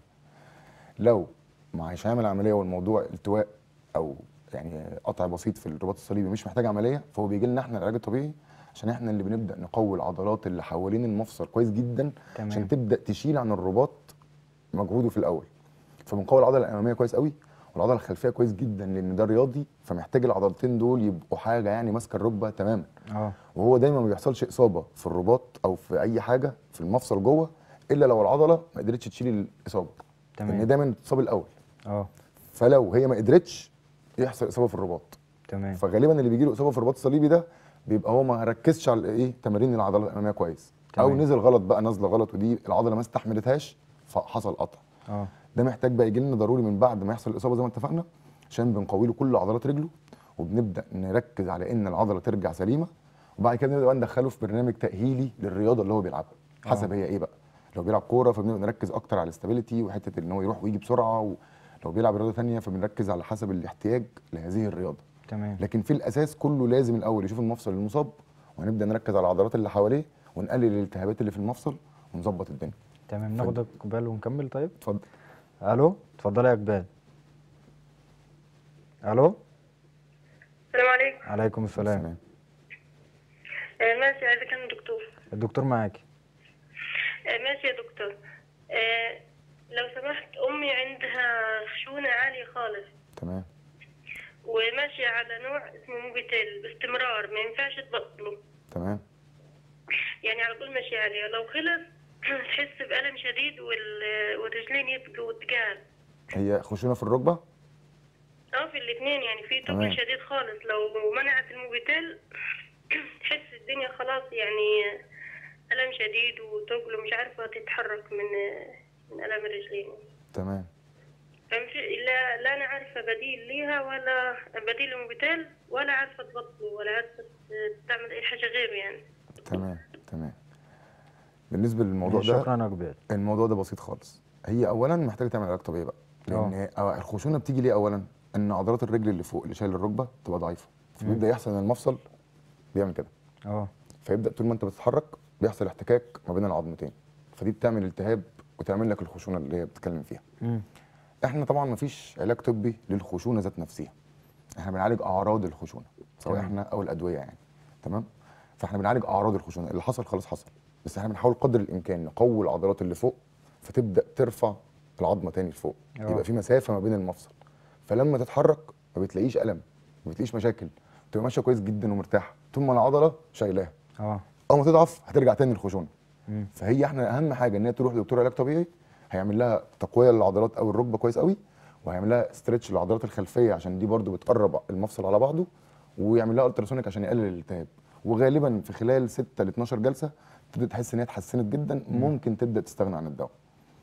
لو مش هيعمل عمليه والموضوع التواء او يعني قطع بسيط في الرباط الصليبي مش محتاج عمليه فهو بيجي لنا احنا العلاج الطبيعي عشان احنا اللي بنبدا نقوي العضلات اللي حوالين المفصل كويس جدا تمام. عشان تبدا تشيل عن الرباط مجهوده في الاول فبنقوي العضله الاماميه كويس قوي والعضله الخلفيه كويس جدا لان ده رياضي فمحتاج العضلتين دول يبقوا حاجه يعني ماسكه الركبه تماما اه وهو دايما ما بيحصلش اصابه في الرباط او في اي حاجه في المفصل جوه الا لو العضله ما قدرتش تشيل الاصابه تمام. لان دايما بتتصاب الاول اه فلو هي ما قدرتش يحصل اصابه في الرباط تمام فغالبا اللي بيجي له اصابه في الرباط الصليبي ده بيبقى هو ما ركزش على ايه تمارين العضلات الاماميه كويس او تمام. نزل غلط بقى نزله غلط ودي العضله ما استحملتهاش فحصل قطع اه ده محتاج بقى يجي لنا ضروري من بعد ما يحصل الاصابه زي ما اتفقنا عشان بنقوي له كل عضلات رجله وبنبدا نركز على ان العضله ترجع سليمه وبعد كده نبدا بقى ندخله في برنامج تاهيلي للرياضه اللي هو بيلعبها حسب هي ايه بقى لو بيلعب كوره فبنبدا نركز اكتر على الاستابيليتي وحته ان هو يروح ويجي بسرعه ولو بيلعب رياضه ثانيه فبنركز على حسب الاحتياج لهذه الرياضه تمام لكن في الاساس كله لازم الاول يشوف المفصل المصاب وهنبدا نركز على العضلات اللي حواليه ونقلل الالتهابات اللي في المفصل ونظبط الدنيا تمام ناخد اقبال ونكمل طيب اتفضل الو اتفضلي يا اقبال الو السلام عليكم عليكم السلام سلام. آه، ماشي عايزة كان دكتور الدكتور معاكي آه، ماشي يا دكتور آه، لو سمحت أمي عندها خشونة عالية خالص تمام وماشية على نوع اسمه موبيتيل باستمرار ما ينفعش تبطله تمام يعني على طول ماشية عليه لو خلص تحس بألم شديد وال- والرجلين يبقوا تقال هي خشونه في الركبه اه في الاثنين يعني في تمام. تقل شديد خالص لو منعت الموبيتيل تحس الدنيا خلاص يعني ألم شديد وتقل ومش عارفة تتحرك من من ألم الرجلين تمام فمش لا لا أنا عارفة بديل ليها ولا بديل الموبيتيل ولا عارفة تبطله ولا عارفة تعمل أي حاجة غيره يعني تمام تمام بالنسبه للموضوع ده شكرا يا اقبال الموضوع ده بسيط خالص هي اولا محتاجه تعمل علاج طبيعي بقى لان أو- الخشونه بتيجي ليه اولا ان عضلات الرجل اللي فوق اللي شايل الركبه تبقى ضعيفه فبيبدا يحصل ان المفصل بيعمل كده اه فيبدا طول ما انت بتتحرك بيحصل احتكاك ما بين العظمتين فدي بتعمل التهاب وتعمل لك الخشونه اللي هي بتتكلم فيها مم. احنا طبعا ما فيش علاج طبي للخشونه ذات نفسها احنا بنعالج اعراض الخشونه سواء تمام. احنا او الادويه يعني تمام فاحنا بنعالج اعراض الخشونه اللي حصل خلاص حصل بس احنا بنحاول قدر الامكان نقوي العضلات اللي فوق فتبدا ترفع العظمه تاني لفوق آه. يبقى في مسافه ما بين المفصل فلما تتحرك ما بتلاقيش الم ما بتلاقيش مشاكل تبقى ماشيه كويس جدا ومرتاحه طول ما العضله شايلاها اه اول ما تضعف هترجع تاني الخشونه مم. فهي احنا اهم حاجه ان هي تروح لدكتور علاج طبيعي هيعمل لها تقويه للعضلات او الركبه كويس قوي وهيعمل لها ستريتش للعضلات الخلفيه عشان دي برضو بتقرب المفصل على بعضه ويعمل لها التراسونيك عشان يقلل الالتهاب وغالبا في خلال 6 ل 12 جلسه تبدا تحس ان هي اتحسنت جدا ممكن تبدا تستغنى عن الدواء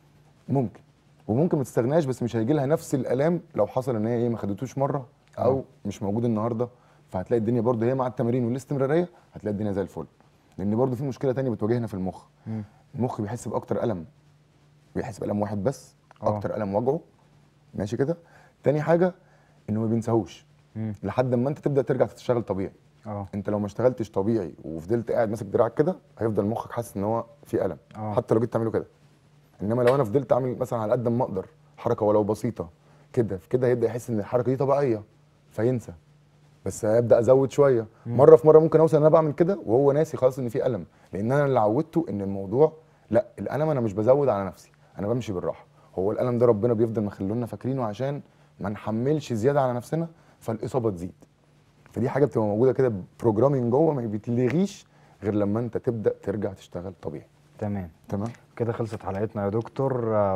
ممكن وممكن ما تستغناش بس مش هيجي لها نفس الالام لو حصل ان هي ايه ما خدتوش مره او آه. مش موجود النهارده فهتلاقي الدنيا برضه هي مع التمارين والاستمراريه هتلاقي الدنيا زي الفل لان برضه في مشكله تانية بتواجهنا في المخ مم. المخ بيحس باكتر الم بيحس بالم واحد بس آه. اكتر الم وجعه ماشي كده تاني حاجه انه ما بينساهوش مم. لحد ما انت تبدا ترجع تشتغل طبيعي اه انت لو ما اشتغلتش طبيعي وفضلت قاعد ماسك دراعك كده هيفضل مخك حاسس ان هو في الم آه. حتى لو جيت تعمله كده انما لو انا فضلت اعمل مثلا على قد ما اقدر حركه ولو بسيطه كده في كده هيبدا يحس ان الحركه دي طبيعيه فينسى بس هيبدا ازود شويه مره في مره ممكن اوصل ان انا بعمل كده وهو ناسي خلاص ان في الم لان انا اللي عودته ان الموضوع لا الالم انا مش بزود على نفسي انا بمشي بالراحه هو الالم ده ربنا بيفضل مخلونا فاكرينه عشان ما نحملش زياده على نفسنا فالاصابه تزيد فدي حاجه بتبقى موجوده كده بروجرامينج جوه ما بتلغيش غير لما انت تبدا ترجع تشتغل طبيعي تمام تمام كده خلصت حلقتنا يا دكتور